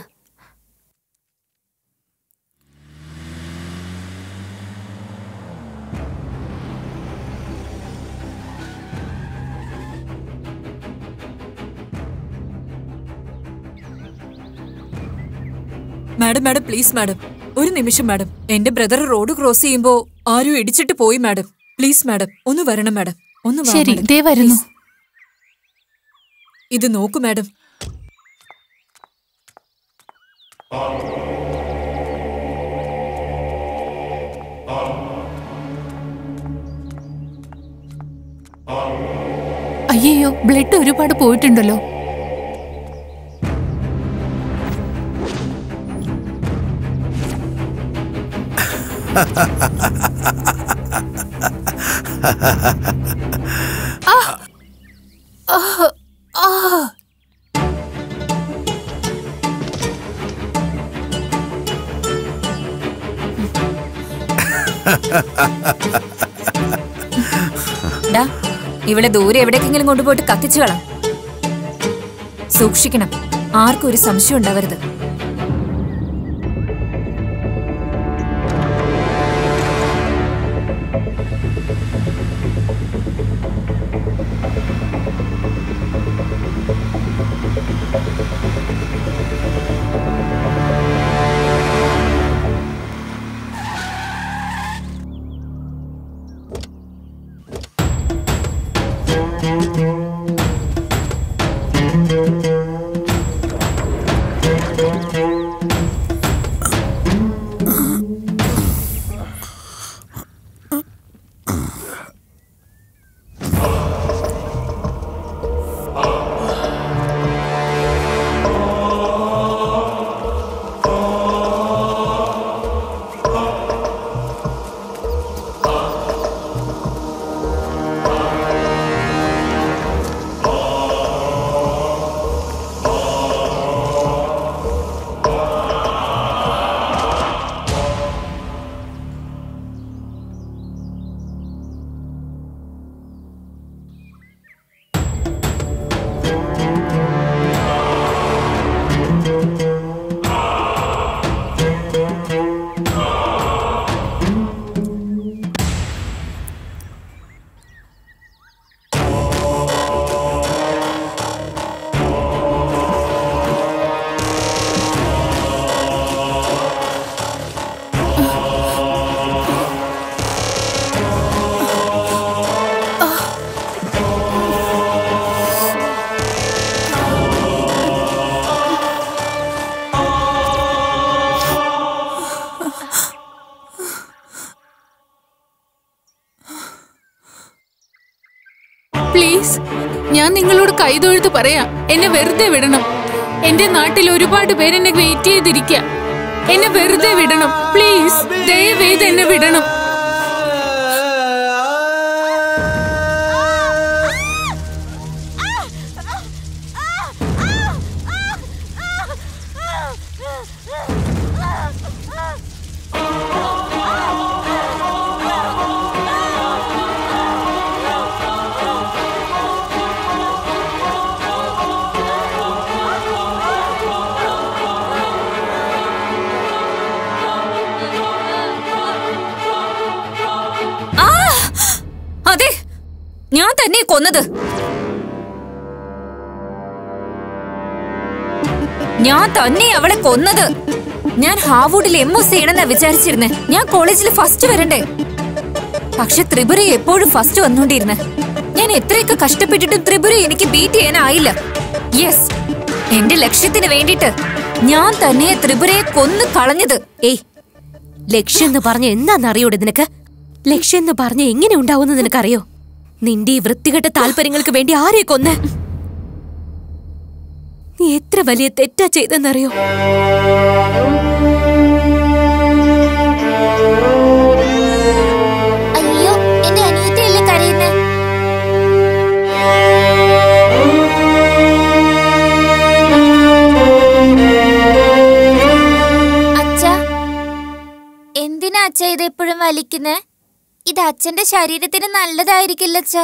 madam madam please madam ഒരു നിമിഷം മാഡം എന്റെ ബ്രദർ റോഡ് ക്രോസ് ചെയ്യുമ്പോ ആരും ഇടിച്ചിട്ട് പോയി മാഡം പ്ലീസ് മാഡം ഒന്ന് വരണം മാഡം ഒന്ന് വാ, ശരി മാഡം. ദേ വരുന്നു Please. ഇത് നോക്കൂ മാഡം അയ്യോ ബ്ലഡ് ഒരുപാട് പോയിട്ടുണ്ടല്ലോ ആ! ആ! ആ! ഡാ ഇവളെ ദൂരെ എവിടേക്കെങ്കിലും കൊണ്ടുപോയിട്ട് കത്തിച്ചു കളാം സൂക്ഷിക്കണം ആർക്കും ഒരു സംശയം ഉണ്ടാവരുത് പ്ലീസ് ഞാൻ നിങ്ങളോട് കൈതൊഴുത്ത് പറയാം എന്നെ വെറുതെ വിടണം എന്റെ നാട്ടിൽ ഒരുപാട് പേര് എന്നെ വെയിറ്റ് ചെയ്തിരിക്കുക എന്നെ വെറുതെ വിടണം പ്ലീസ് ദയവേത് എന്നെ വിടണം ആ! അതെ ഞാൻ തന്നെ കൊന്നത് ഞാൻ തന്നെ അവളെ കൊന്നത് ഞാൻ ഹാവൂഡിൽ എം ഒ ചെയ്യണമെന്നാ വിചാരിച്ചിരുന്നെ ഞാൻ കോളേജിൽ ഫസ്റ്റ് വരണ്ടേ പക്ഷെ ത്രിപുര എപ്പോഴും ഫസ്റ്റ് വന്നോണ്ടിരുന്നെ ഞാൻ എത്രയൊക്കെ കഷ്ടപ്പെട്ടിട്ടും ത്രിപുര എനിക്ക് ബീറ്റ് ചെയ്യാനായില്ല യെസ് എന്റെ ലക്ഷ്യത്തിന് വേണ്ടിട്ട് ഞാൻ തന്നെ ത്രിപുരയെ കൊന്നു കളഞ്ഞത് ഏയ് ലക്ഷ്യം എന്ന് പറഞ്ഞ എന്താണെന്നറിയോടെ നിനക്ക് ലക്ഷ്യം എന്ന് പറഞ്ഞ എങ്ങനെ ഉണ്ടാവുമെന്ന് നിനക്കറിയോ നിന്റെ ഈ വൃത്തികെട്ട താല്പര്യങ്ങൾക്ക് വേണ്ടി ആരെ കൊന്ന് നീ എത്ര വലിയ തെറ്റാ ചെയ്തെന്നറിയോ അയ്യോ എന്റെ അനിയത്തിയല്ലേ കരയുന്നേ അച്ഛാ എന്തിനാ അച്ഛ ഇത് എപ്പോഴും വലിക്കുന്നേ ഇത് അച്ഛന്റെ ശരീരത്തിന് നല്ലതായിരിക്കില്ല അച്ഛാ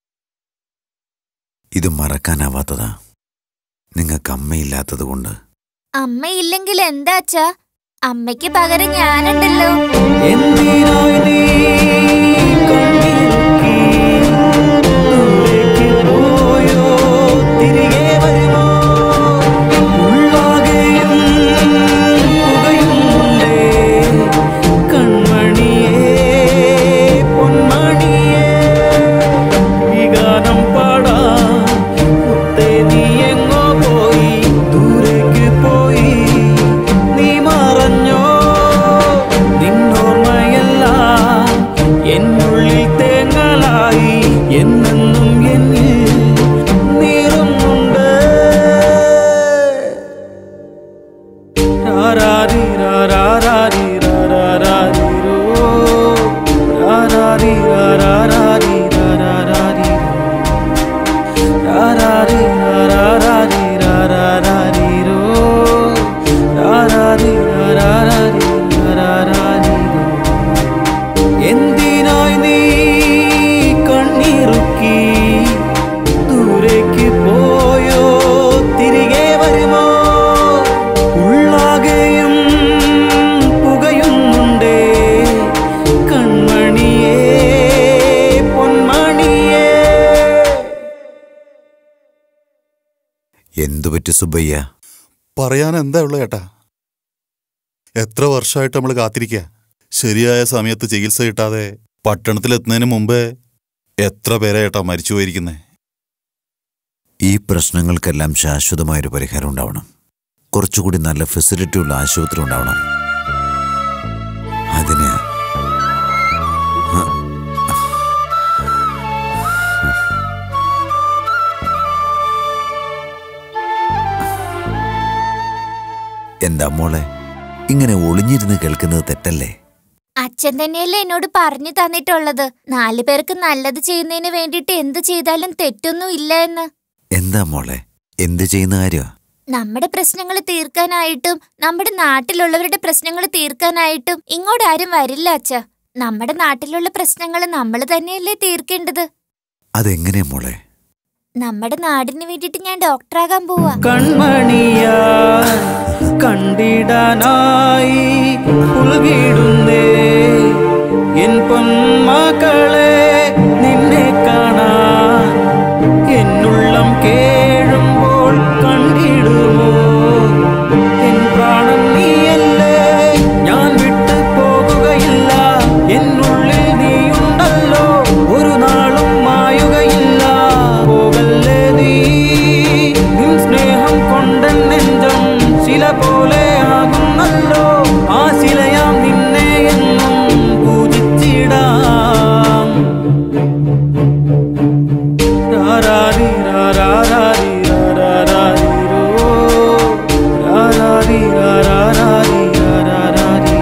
ഇത് മറക്കാനാവാത്തതാ നിങ്ങൾക്ക് അമ്മയില്ലാത്തത് കൊണ്ട് അമ്മയില്ലെങ്കിൽ എന്താ അച്ഛാ അമ്മയ്ക്ക് പകരം ഞാനുണ്ടല്ലോ വിഗാനം പാടാം മുത്തേ നീ എങ്ങോ പോയി ദൂരേക്ക് പോയി നീ മറഞ്ഞോ നിന്നോർമ്മയെല്ലാം എന്നുള്ളിൽ തേങ്ങലായി എന്നെന്നും എന്നിൽ നീറുന്നുണ്ട് രാരാരി രാരാരി രാരാരിരോ രാരാരി രാരാരി രാരാരി രാരാരി രാരാരി രാരാരിരോ രാരാരി രാരാരി രാരാരിരോ എന്തിനായി നീ കണ്ണീറുക്കി ദൂരേക്ക് പോയോ തിരികെ വരുമോ ഉള്ളാകെയും പുകയുന്നുണ്ടേ കൺമണിയേ പൊന്മണിയേ എന്തു പറ്റി സുബയ്യ പറയാൻ എന്താ ഉള്ള ചേട്ടാ എത്ര വർഷമായിട്ട് നമ്മൾ കാത്തിരിക്കുക ശരിയായ സമയത്ത് ചികിത്സ കിട്ടാതെ പട്ടണത്തിലെത്തുന്നതിന് മുമ്പേ എത്ര പേരാ ചേട്ടാ മരിച്ചു പോയിരിക്കുന്നേ ഈ പ്രശ്നങ്ങൾക്കെല്ലാം ശാശ്വതമായൊരു പരിഹാരം ഉണ്ടാവണം കുറച്ചുകൂടി നല്ല ഫെസിലിറ്റി ഉള്ള ആശുപത്രി ഉണ്ടാവണം അതിന് എന്താ മോളെ ഇങ്ങനെ ഒളിഞ്ഞിരുന്ന് കേൾക്കുന്നത് തെറ്റല്ലേ അച്ഛൻ തന്നെയല്ലേ എന്നോട് പറഞ്ഞു തന്നിട്ടുള്ളത് നാലു പേർക്ക് നല്ലത് ചെയ്യുന്നതിന് വേണ്ടിയിട്ട് എന്ത് ചെയ്താലും തെറ്റൊന്നും ഇല്ല എന്ന് എന്താ മോളെ എന്ത് ചെയ്യുന്ന കാര്യമാ നമ്മുടെ പ്രശ്നങ്ങൾ തീർക്കാനായിട്ടും നമ്മുടെ നാട്ടിലുള്ളവരുടെ പ്രശ്നങ്ങൾ തീർക്കാനായിട്ടും ഇങ്ങോട്ട് ആരും വരില്ല അച്ഛ നമ്മുടെ നാട്ടിലുള്ള പ്രശ്നങ്ങൾ നമ്മൾ തന്നെയല്ലേ തീർക്കേണ്ടത് അതെങ്ങനെ മോളെ നമ്മുടെ നാടിന് വേണ്ടിയിട്ട് ഞാൻ ഡോക്ടറാകാൻ പോവാ കൺമണിയാ കണ്ടിടാനായി പുൽകിടുന്നേ എൻ പൊന്മക്കളെ നിന്നെ കാണാൻ എന്നുള്ളം കേഴുമ്പോൾ കണ്ടിടുമോ എൻ പ്രാണൻ നീയല്ലേ ഞാൻ വിട്ടു പോകുകയില്ല എന്നുള്ളിൽ നീയുണ്ടല്ലോ ഒരു നാളും മായുകയില്ല പോകല്ലേ നീ നിൻ സ്നേഹം കൊണ്ടൻ നെഞ്ചം ശില പോലെ ആകുന്നല്ലോ ആ ശിലയാം നിന്നെ എന്നും പൂജിച്ചിടാം രാരാരി രാരാരി രാരാരിരോ രാരാരി രാരാരി രാരാരി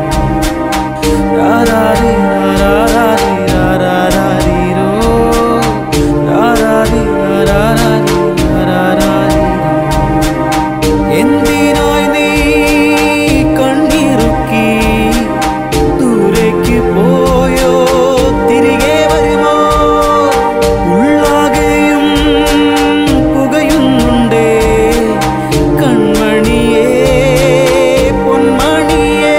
രാരാരി രാരാരി രാരാരിരോ രാരാരി രാരാരി രാരാരി എന്തിനായി നീ കണ്ണീറുക്കി ദൂരേക്ക് പോയോ തിരികെ വരുമോ ഉള്ളാകെയും പുകയുന്നുണ്ടേ കൺമണിയേ പൊന്മണിയേ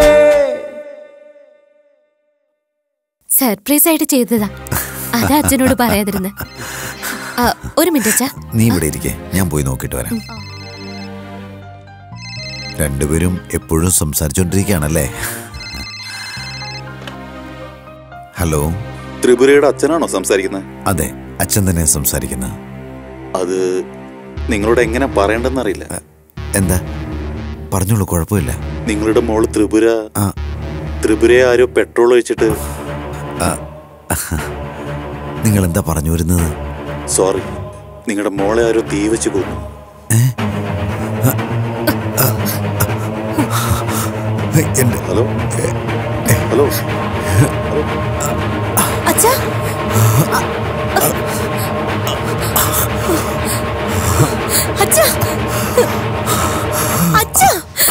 സർപ്രൈസ് ആയിട്ട് ചെയ്തതാ അതാ അച്ഛനോട് പറയാതിരുന്നെ ആ, ഒരു മിനിറ്റ് അച്ഛാ നീ ഇവിടെ ഇരിക്കെ ഞാൻ പോയി നോക്കിയിട്ട് വരാം രണ്ടുപേരും എപ്പോഴും സംസാരിച്ചോണ്ടിരിക്കുകയാണല്ലേ ഹലോ ത്രിപുരയുടെ അച്ഛനാണോ സംസാരിക്കുന്നത് അതെ അച്ഛൻ തന്നെ സംസാരിക്കുന്നത് അത് നിങ്ങളോട് എങ്ങനെ പറയണ്ടെന്നറിയില്ല എന്താ പറഞ്ഞോളൂ കുഴപ്പമില്ല നിങ്ങളുടെ മോള് ത്രിപുര ആ. ത്രിപുരയെ ആരോ പെട്രോൾ ഒഴിച്ചിട്ട് നിങ്ങൾ എന്താ പറഞ്ഞു വരുന്നത് സോറി നിങ്ങളുടെ മോളെ ആരോ തീ വെച്ച് കൊന്നു എന്റെ ഹലോ ഹലോ അച്ഛാ അച്ഛാ അച്ഛാ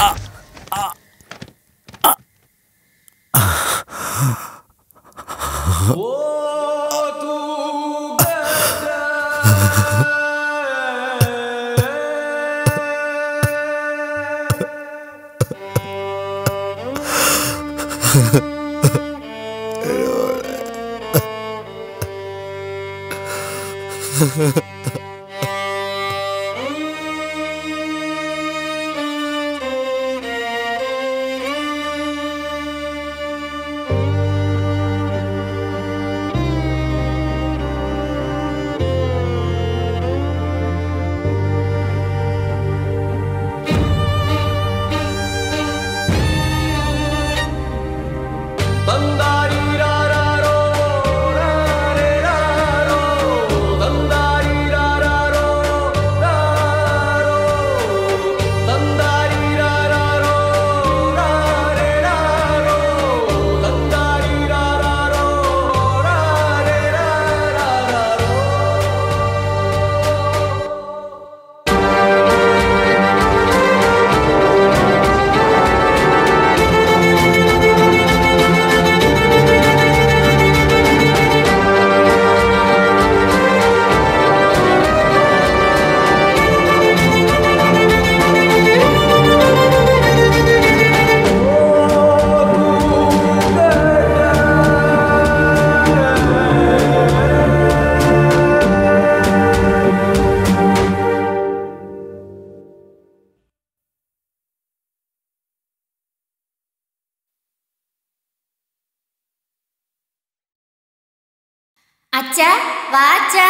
അച്ഛാ വാ അച്ഛാ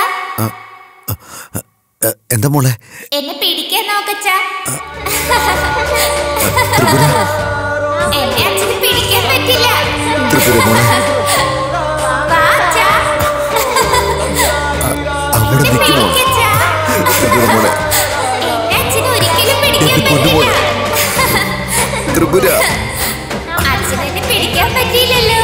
എ, എന്താ മോളെ എന്നെ പിടിക്കാൻ നോക്കച്ചാ എന്നെ അച്ഛന് പിടിക്കാൻ പറ്റില്ല ത്രിപുര മോളെ വാ അച്ഛാ അവിടെ നിൽക്കും മോളെ പിടിക്കച്ചാ ത്രിപുര മോളെ എന്നെ അച്ഛന് ഒരിക്കലും പിടിക്കാൻ എന്റെ പൊന്നുമോളെ ത്രിപുര അച്ഛന് എന്നെ പിടിക്കാൻ പറ്റിയില്ലല്ലോ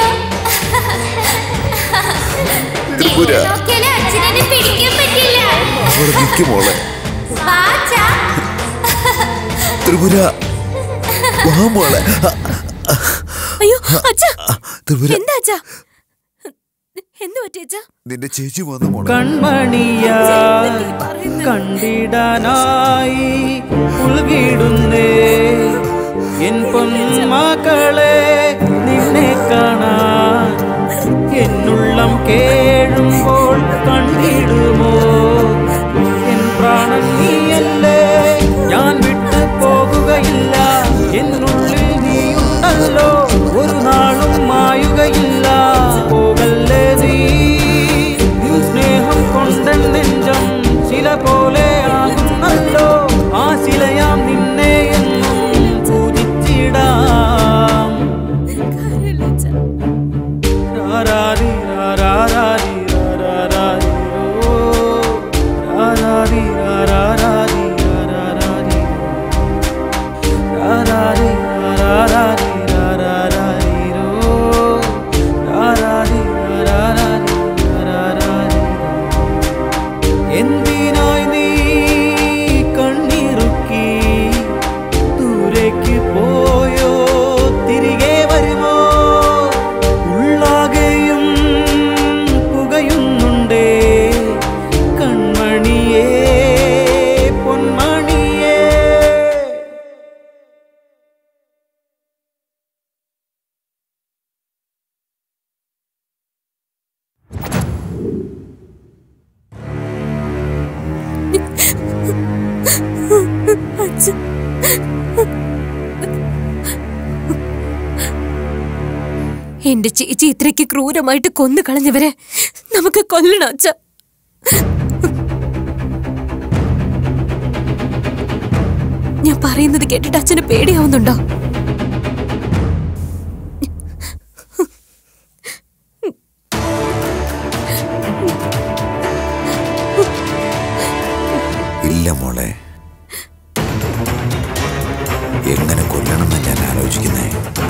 ത്രിപുര നോക്കിയാലും അച്ഛന് എന്നെ പിടിക്കാൻ പറ്റില്ല അവിടെ നിൽക്കും മോളെ വാ അച്ഛാ ത്രിപുര വാ മോളെ അയ്യോ അച്ഛാ ത്രിപുര എന്താ അച്ഛാ എന്ത് പറ്റി അച്ഛാ നിന്റെ ചേച്ചി വന്നു മോളെ കൺമണിയാ കണ്ടിടാനായി ഉൾകിടുന്നേ എൻ പൊന്മക്കളെ നിന്നെ കാണാൻ എന്നുള്ളം കേഴുമ്പോൾ കണ്ടിടുമോ എൻ പ്രാണൻ നീയല്ലേ ഞാൻ വിട്ടു പോകുകയില്ല എന്നുള്ളിൽ നീയുണ്ടല്ലോ ഒരു നാളും മായുകയില്ല പോകല്ലേ നീ നിൻ സ്നേഹം കൊണ്ടൻ നെഞ്ചം ശില പോലെ ആകുന്നല്ലോ ആ ശിലയാം നിന്നെ എന്നും പൂജിച്ചിടാം രാരാരി രാരാരി രാരാരി ഓ രാരാരി രാരാരി രാരാരി രാരാരി രാരാരി രാരാരി ഓ രാരാരി രാരാരി രാരാരി എന്തിനായി നീ കണ്ണിറുക്കി ദൂരേക്ക് പോയോ തിരികെ വരുമോ ഉള്ളാകെയും പുകയുന്നുണ്ടേ കൺമണിയേ പൊന്മണിയേ അച്ഛാ എന്റെ ചേച്ചി ഇത്രയ്ക്ക് ക്രൂരമായിട്ട് കൊന്നു കളഞ്ഞവരെ നമുക്ക് കൊല്ലണം അച്ഛ ഞാൻ പറയുന്നത് കേട്ടിട്ട് അച്ഛന് പേടിയാവുന്നുണ്ടോ ഇല്ല മോളെ എങ്ങനെ കൊല്ലണമെന്ന് ഞാൻ ആലോചിക്കുന്നേ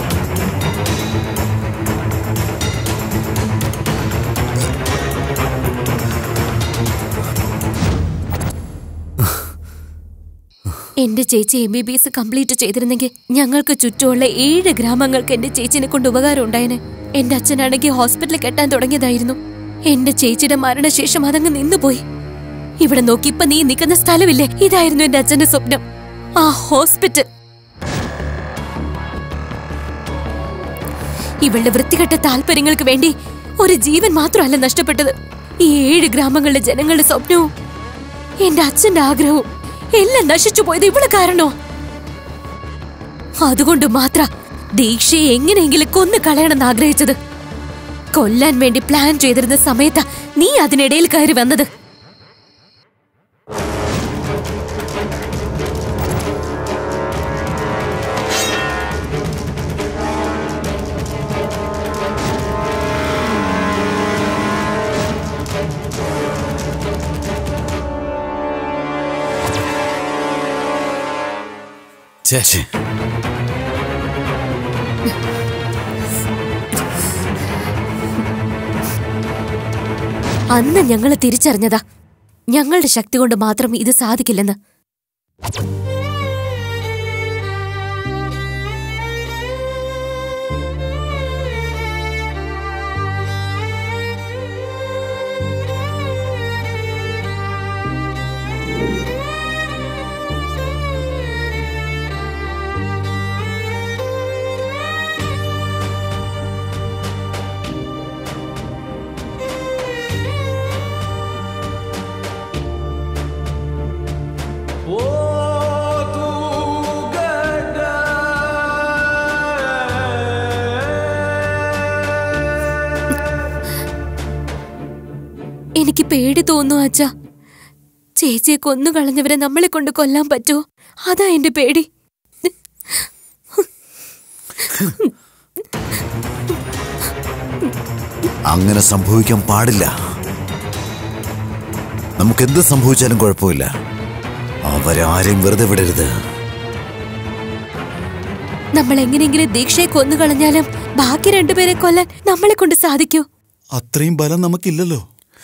എന്റെ ചേച്ചി M B B S complete ചെയ്തിരുന്നെങ്കിൽ ഞങ്ങൾക്ക് ചുറ്റുമുള്ള ഏഴ് ഗ്രാമങ്ങൾക്ക് എന്റെ ചേച്ചിനെ കൊണ്ട് ഉപകാരം ഉണ്ടായേനെ എന്റെ അച്ഛനാണെങ്കിൽ ഹോസ്പിറ്റലിൽ കെട്ടാൻ തുടങ്ങിയതായിരുന്നു എന്റെ ചേച്ചിയുടെ മരണശേഷം അതങ്ങ് നിന്നുപോയി ഇവിടെ നോക്കി ഇപ്പൊ നീ നിൽക്കുന്ന സ്ഥലമില്ലേ ഇതായിരുന്നു എന്റെ അച്ഛന്റെ സ്വപ്നം ആ ഹോസ്പിറ്റൽ ഇവളുടെ വൃത്തികെട്ട താല്പര്യങ്ങൾക്ക് വേണ്ടി ഒരു ജീവൻ മാത്രമല്ല നഷ്ടപ്പെട്ടത് ഈ ഏഴ് ഗ്രാമങ്ങളിലെ ജനങ്ങളുടെ സ്വപ്നവും എന്റെ അച്ഛന്റെ ആഗ്രഹവും എല്ലാം നശിച്ചു പോയത് ഇവള് കാരണോ അതുകൊണ്ട് മാത്ര ദീക്ഷയെ എങ്ങനെയെങ്കിലും കൊന്നു കളയണമെന്ന് ആഗ്രഹിച്ചത് കൊല്ലാൻ വേണ്ടി പ്ലാൻ ചെയ്തിരുന്ന സമയത്താ നീ അതിനിടയിൽ കയറി വന്നത് ചേച്ചി അന്ന് ഞങ്ങൾ തിരിച്ചറിഞ്ഞതാ ഞങ്ങളുടെ ശക്തി കൊണ്ട് മാത്രം ഇത് സാധിക്കില്ലെന്ന് എനിക്ക് പേടി തോന്നുന്നു അച്ഛാ ചേച്ചിയെ കൊന്നു കളഞ്ഞവരെ നമ്മളെ കൊണ്ട് കൊല്ലാൻ പറ്റുമോ അതാ എന്റെ പേടി അങ്ങനെ സംഭവിക്കാൻ പാടില്ല നമുക്ക് എന്ത് സംഭവിച്ചാലും കുഴപ്പമില്ല അവരാരെയും വെറുതെ വിടരുത് നമ്മൾ എങ്ങനെയെങ്കിലും ദീക്ഷയെ കൊന്നു കളഞ്ഞാലും ബാക്കി രണ്ടുപേരെ കൊല്ലാൻ നമ്മളെ കൊണ്ട് സാധിക്കൂ അത്രയും ബലം നമുക്കില്ലല്ലോ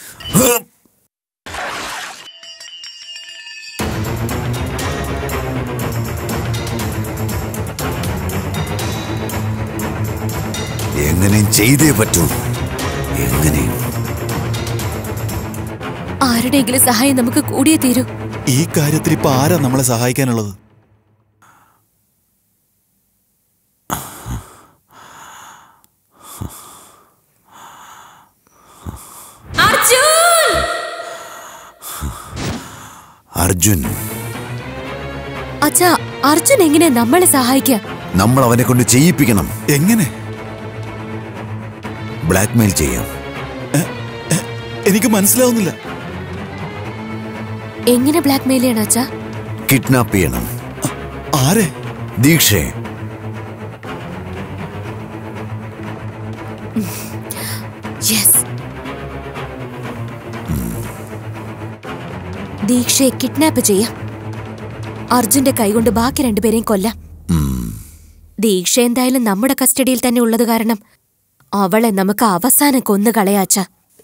എങ്ങനെയും ചെയ്തേ പറ്റൂ എങ്ങനെയും ആരുടെയെങ്കിലും സഹായം നമുക്ക് കൂടിയേ തീരൂ ഈ കാര്യത്തിൽ ഇപ്പൊ ആരാ നമ്മളെ സഹായിക്കാനുള്ളത് അർജുൻ അച്ഛാ അർജുൻ എങ്ങനെ നമ്മളെ സഹായിക്കാം നമ്മൾ അവനെ കൊണ്ട് ചെയ്യിപ്പിക്കണം എങ്ങനെ ബ്ലാക്ക്മെയിൽ ചെയ്യാം എനിക്ക് മനസ്സിലാവുന്നില്ല എങ്ങനെ ബ്ലാക്ക്മെയിൽ ചെയ്യണം അച്ഛാ കിഡ്നാപ്പ് ചെയ്യണം ആരെ ദീക്ഷയെ യെസ് ദീക്ഷയെ കിഡ്നാപ്പ് ചെയ്യാം അർജുന്റെ കൈകൊണ്ട് ബാക്കി രണ്ടുപേരെയും കൊല്ലാം ദീക്ഷ എന്തായാലും നമ്മുടെ കസ്റ്റഡിയിൽ തന്നെ ഉള്ളത് കാരണം അവളെ നമുക്ക് അവസാനം കൊന്നു കളയാച്ച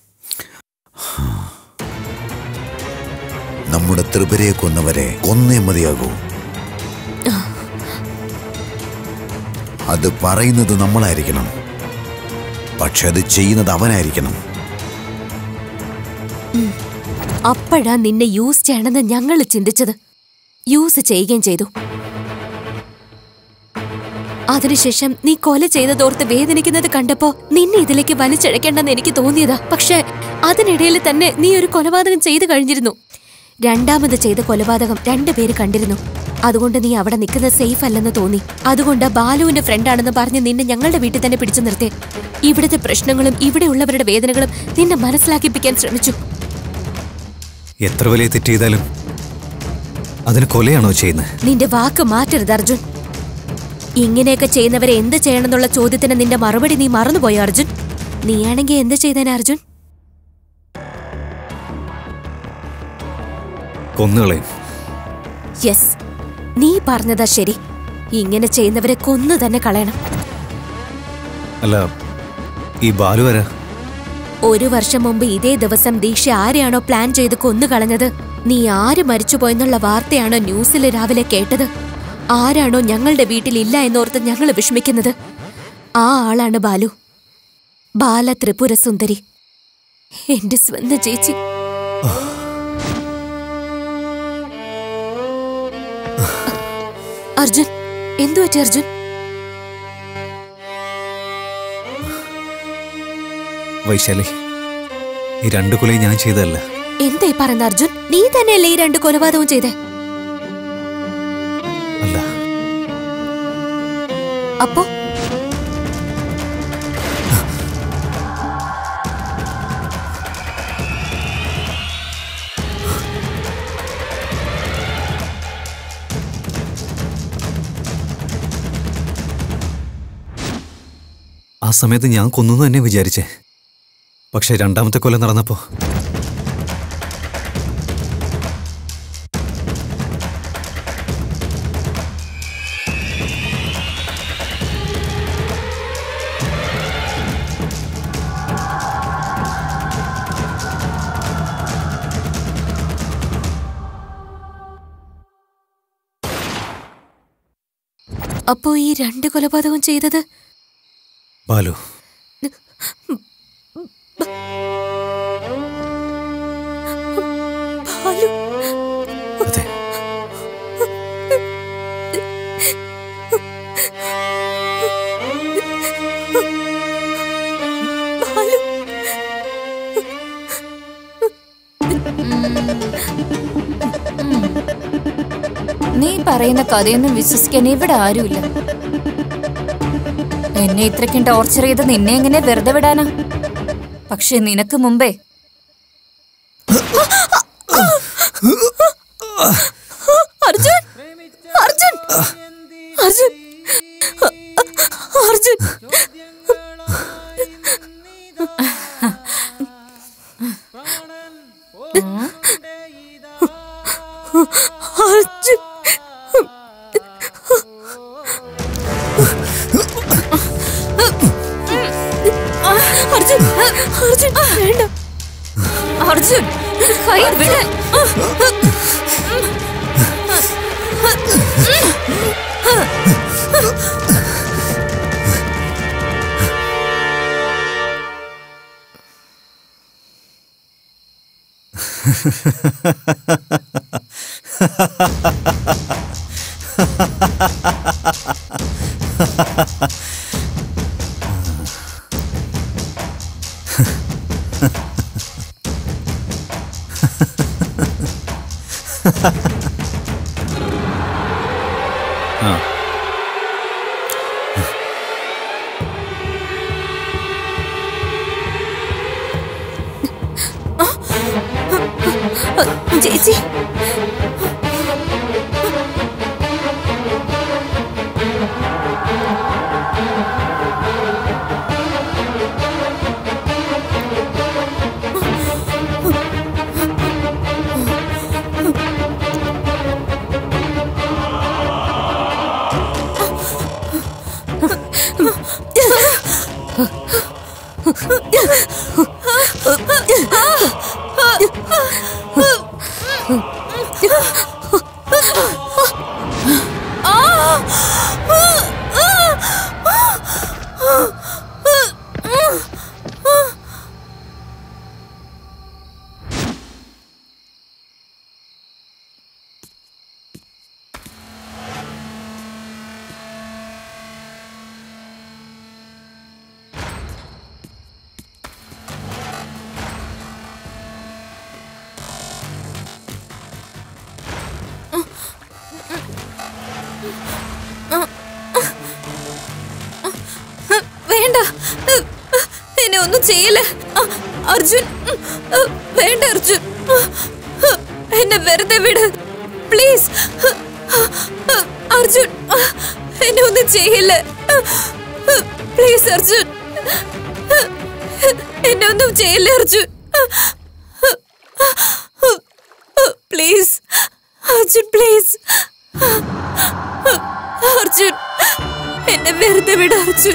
നമ്മുടെ ത്രിപുരയെ കൊന്നവരെ കൊന്നേ മതിയാകൂ അത് പറയുന്നത് നമ്മളായിരിക്കണം പക്ഷെ അത് ചെയ്യുന്നത് അവനായിരിക്കണം അപ്പോഴാ നിന്നെ യൂസ് ചെയ്യണമെന്ന് ഞങ്ങൾ ചിന്തിച്ചത് യൂസ് ചെയ്യുകയും ചെയ്തു അതിനുശേഷം നീ കൊല ചെയ്തതോർത്ത് വേദനിക്കുന്നത് കണ്ടപ്പോ നിന്നെ ഇതിലേക്ക് വലിച്ചഴക്കേണ്ടെന്ന് എനിക്ക് തോന്നിയതാ പക്ഷെ അതിനിടയിൽ തന്നെ നീ ഒരു കൊലപാതകം ചെയ്തു കഴിഞ്ഞിരുന്നു രണ്ടാമത് ചെയ്ത കൊലപാതകം രണ്ടുപേര് കണ്ടിരുന്നു അതുകൊണ്ട് നീ അവിടെ നിൽക്കുന്നത് സേഫ് അല്ലെന്ന് തോന്നി അതുകൊണ്ട് ബാലുവിന്റെ ഫ്രണ്ടാണെന്ന് പറഞ്ഞ് നിന്നെ ഞങ്ങളുടെ വീട്ടിൽ തന്നെ പിടിച്ചു നിർത്തി ഇവിടുത്തെ പ്രശ്നങ്ങളും ഇവിടെയുള്ളവരുടെ വേദനകളും നിന്നെ മനസ്സിലാക്കിപ്പിക്കാൻ ശ്രമിച്ചു എത്ര വലിയ തെറ്റ് ചെയ്താലും അതിന് കൊലയാണോ ചെയ്യുന്നത് നിന്റെ വാക്ക് മാറ്റരുത് അർജുൻ ഇങ്ങനെയൊക്കെ ചെയ്യുന്നവരെ എന്ത് ചെയ്യണമെന്നുള്ള ചോദ്യത്തിന് നിന്റെ മറുപടി നീ മറന്നുപോയോ അർജുൻ നീയാണെങ്കിൽ എന്ത് ചെയ്തേനെ അർജുൻ കൊന്നുകളയും യെസ് നീ പറഞ്ഞതാ ശരി ഇങ്ങനെ ചെയ്യുന്നവരെ കൊന്നു തന്നെ കളയണം അല്ല ഈ ബാലു വരാ ഒരു വർഷം മുമ്പ് ഇതേ ദിവസം ദീക്ഷ ആരെയാണോ പ്ലാൻ ചെയ്ത് കൊന്നു കളഞ്ഞത് നീ ആര് മരിച്ചുപോയെന്നുള്ള വാർത്തയാണോ ന്യൂസിൽ രാവിലെ കേട്ടത് ആരാണോ ഞങ്ങളുടെ വീട്ടിൽ ഇല്ല എന്നോർത്ത് ഞങ്ങൾ വിഷമിക്കുന്നത് ആ ആളാണ് ബാലു ബാല ത്രിപുര സുന്ദരി എന്റെ സ്വന്തം ചേച്ചി അർജുൻ എന്തു പറ്റി അർജുൻ വൈശാലി ഈ രണ്ടു കൊലയും ഞാൻ ചെയ്തതല്ല എന്തായി പറയുന്ന അർജുൻ നീ തന്നെയല്ലേ ഈ രണ്ട് കൊലപാതകവും ചെയ്തേ അല്ല അപ്പോ ആ സമയത്ത് ഞാൻ കൊന്നു തന്നെ വിചാരിച്ചേ പക്ഷെ രണ്ടാമത്തെ കൊല നടന്നപ്പോ അപ്പോ ഈ രണ്ട് കൊലപാതകം ചെയ്തത് ബാലു ബാലു അതെ ബാലു നീ പറയുന്ന കഥയൊന്നും വിശ്വസിക്കാൻ ഇവിടെ ആരുമില്ല എന്നെ ഇത്രയ്ക്കും ടോർച്ചർ ചെയ്ത് നിന്നെ എങ്ങനെ വെറുതെ വിടാനാ പക്ഷെ നിനക്ക് മുമ്പേ അർജുൻ അർജുൻ അർജുൻ അർജുൻ അർജുൻ അർജുൻ അർജുൻ വേണ്ട അർജുൻ കൈ വിട് ആ ചേച്ചി വേണ്ട എന്നെ ഒന്നും ചെയ്യില്ല അർജുൻ വേണ്ട അർജുൻ എന്നെ വെറുതെ വിട് പ്ലീസ് അർജുൻ എന്നെ ഒന്നും ചെയ്യില്ല പ്ലീസ് അർജുൻ എന്നെ ഒന്നും ചെയ്യില്ല അർജുൻ പ്ലീസ് അർജുൻ പ്ലീസ് അർജുൻ എന്നെ വെറുതെ വിട അർജുൻ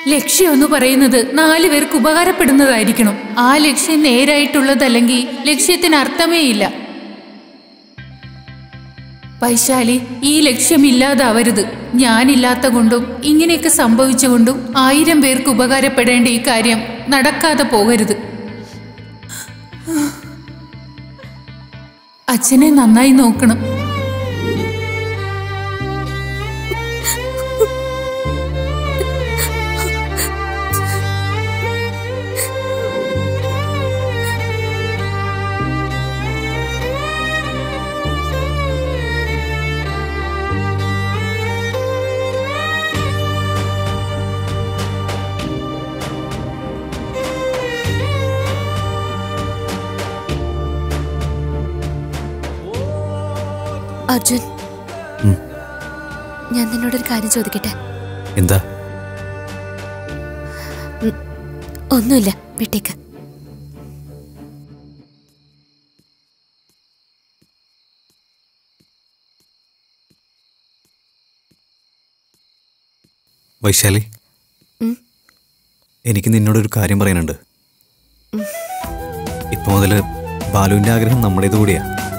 ലക്ഷ്യം എന്ന് പറയുന്നത് നാലു പേർക്ക് ഉപകാരപ്പെടുന്നതായിരിക്കണം ആ ലക്ഷ്യം നേരായിട്ടുള്ളതല്ലെങ്കിൽ ലക്ഷ്യത്തിന് അർത്ഥമേ ഇല്ല വൈശാലി ഈ ലക്ഷ്യമില്ലാതാവരുത് ഞാനില്ലാത്ത കൊണ്ടും ഇങ്ങനെയൊക്കെ സംഭവിച്ചുകൊണ്ടും ആയിരം പേർക്ക് ഉപകാരപ്പെടേണ്ട ഈ കാര്യം നടക്കാതെ പോകരുത് അച്ഛനെ നന്നായി നോക്കണം അർജുൻ ഉം. ഞാൻ നിന്നോടൊരു കാര്യം ചോദിക്കട്ടെ എന്താ ഒന്നുമില്ല വിട്ടേക്ക് വൈശാലി ഉം. എനിക്ക് നിന്നോടൊരു കാര്യം പറയാനുണ്ട് ഇപ്പൊ മുതല് ബാലുവിന്റെ ആഗ്രഹം നമ്മുടേത് കൂടിയാ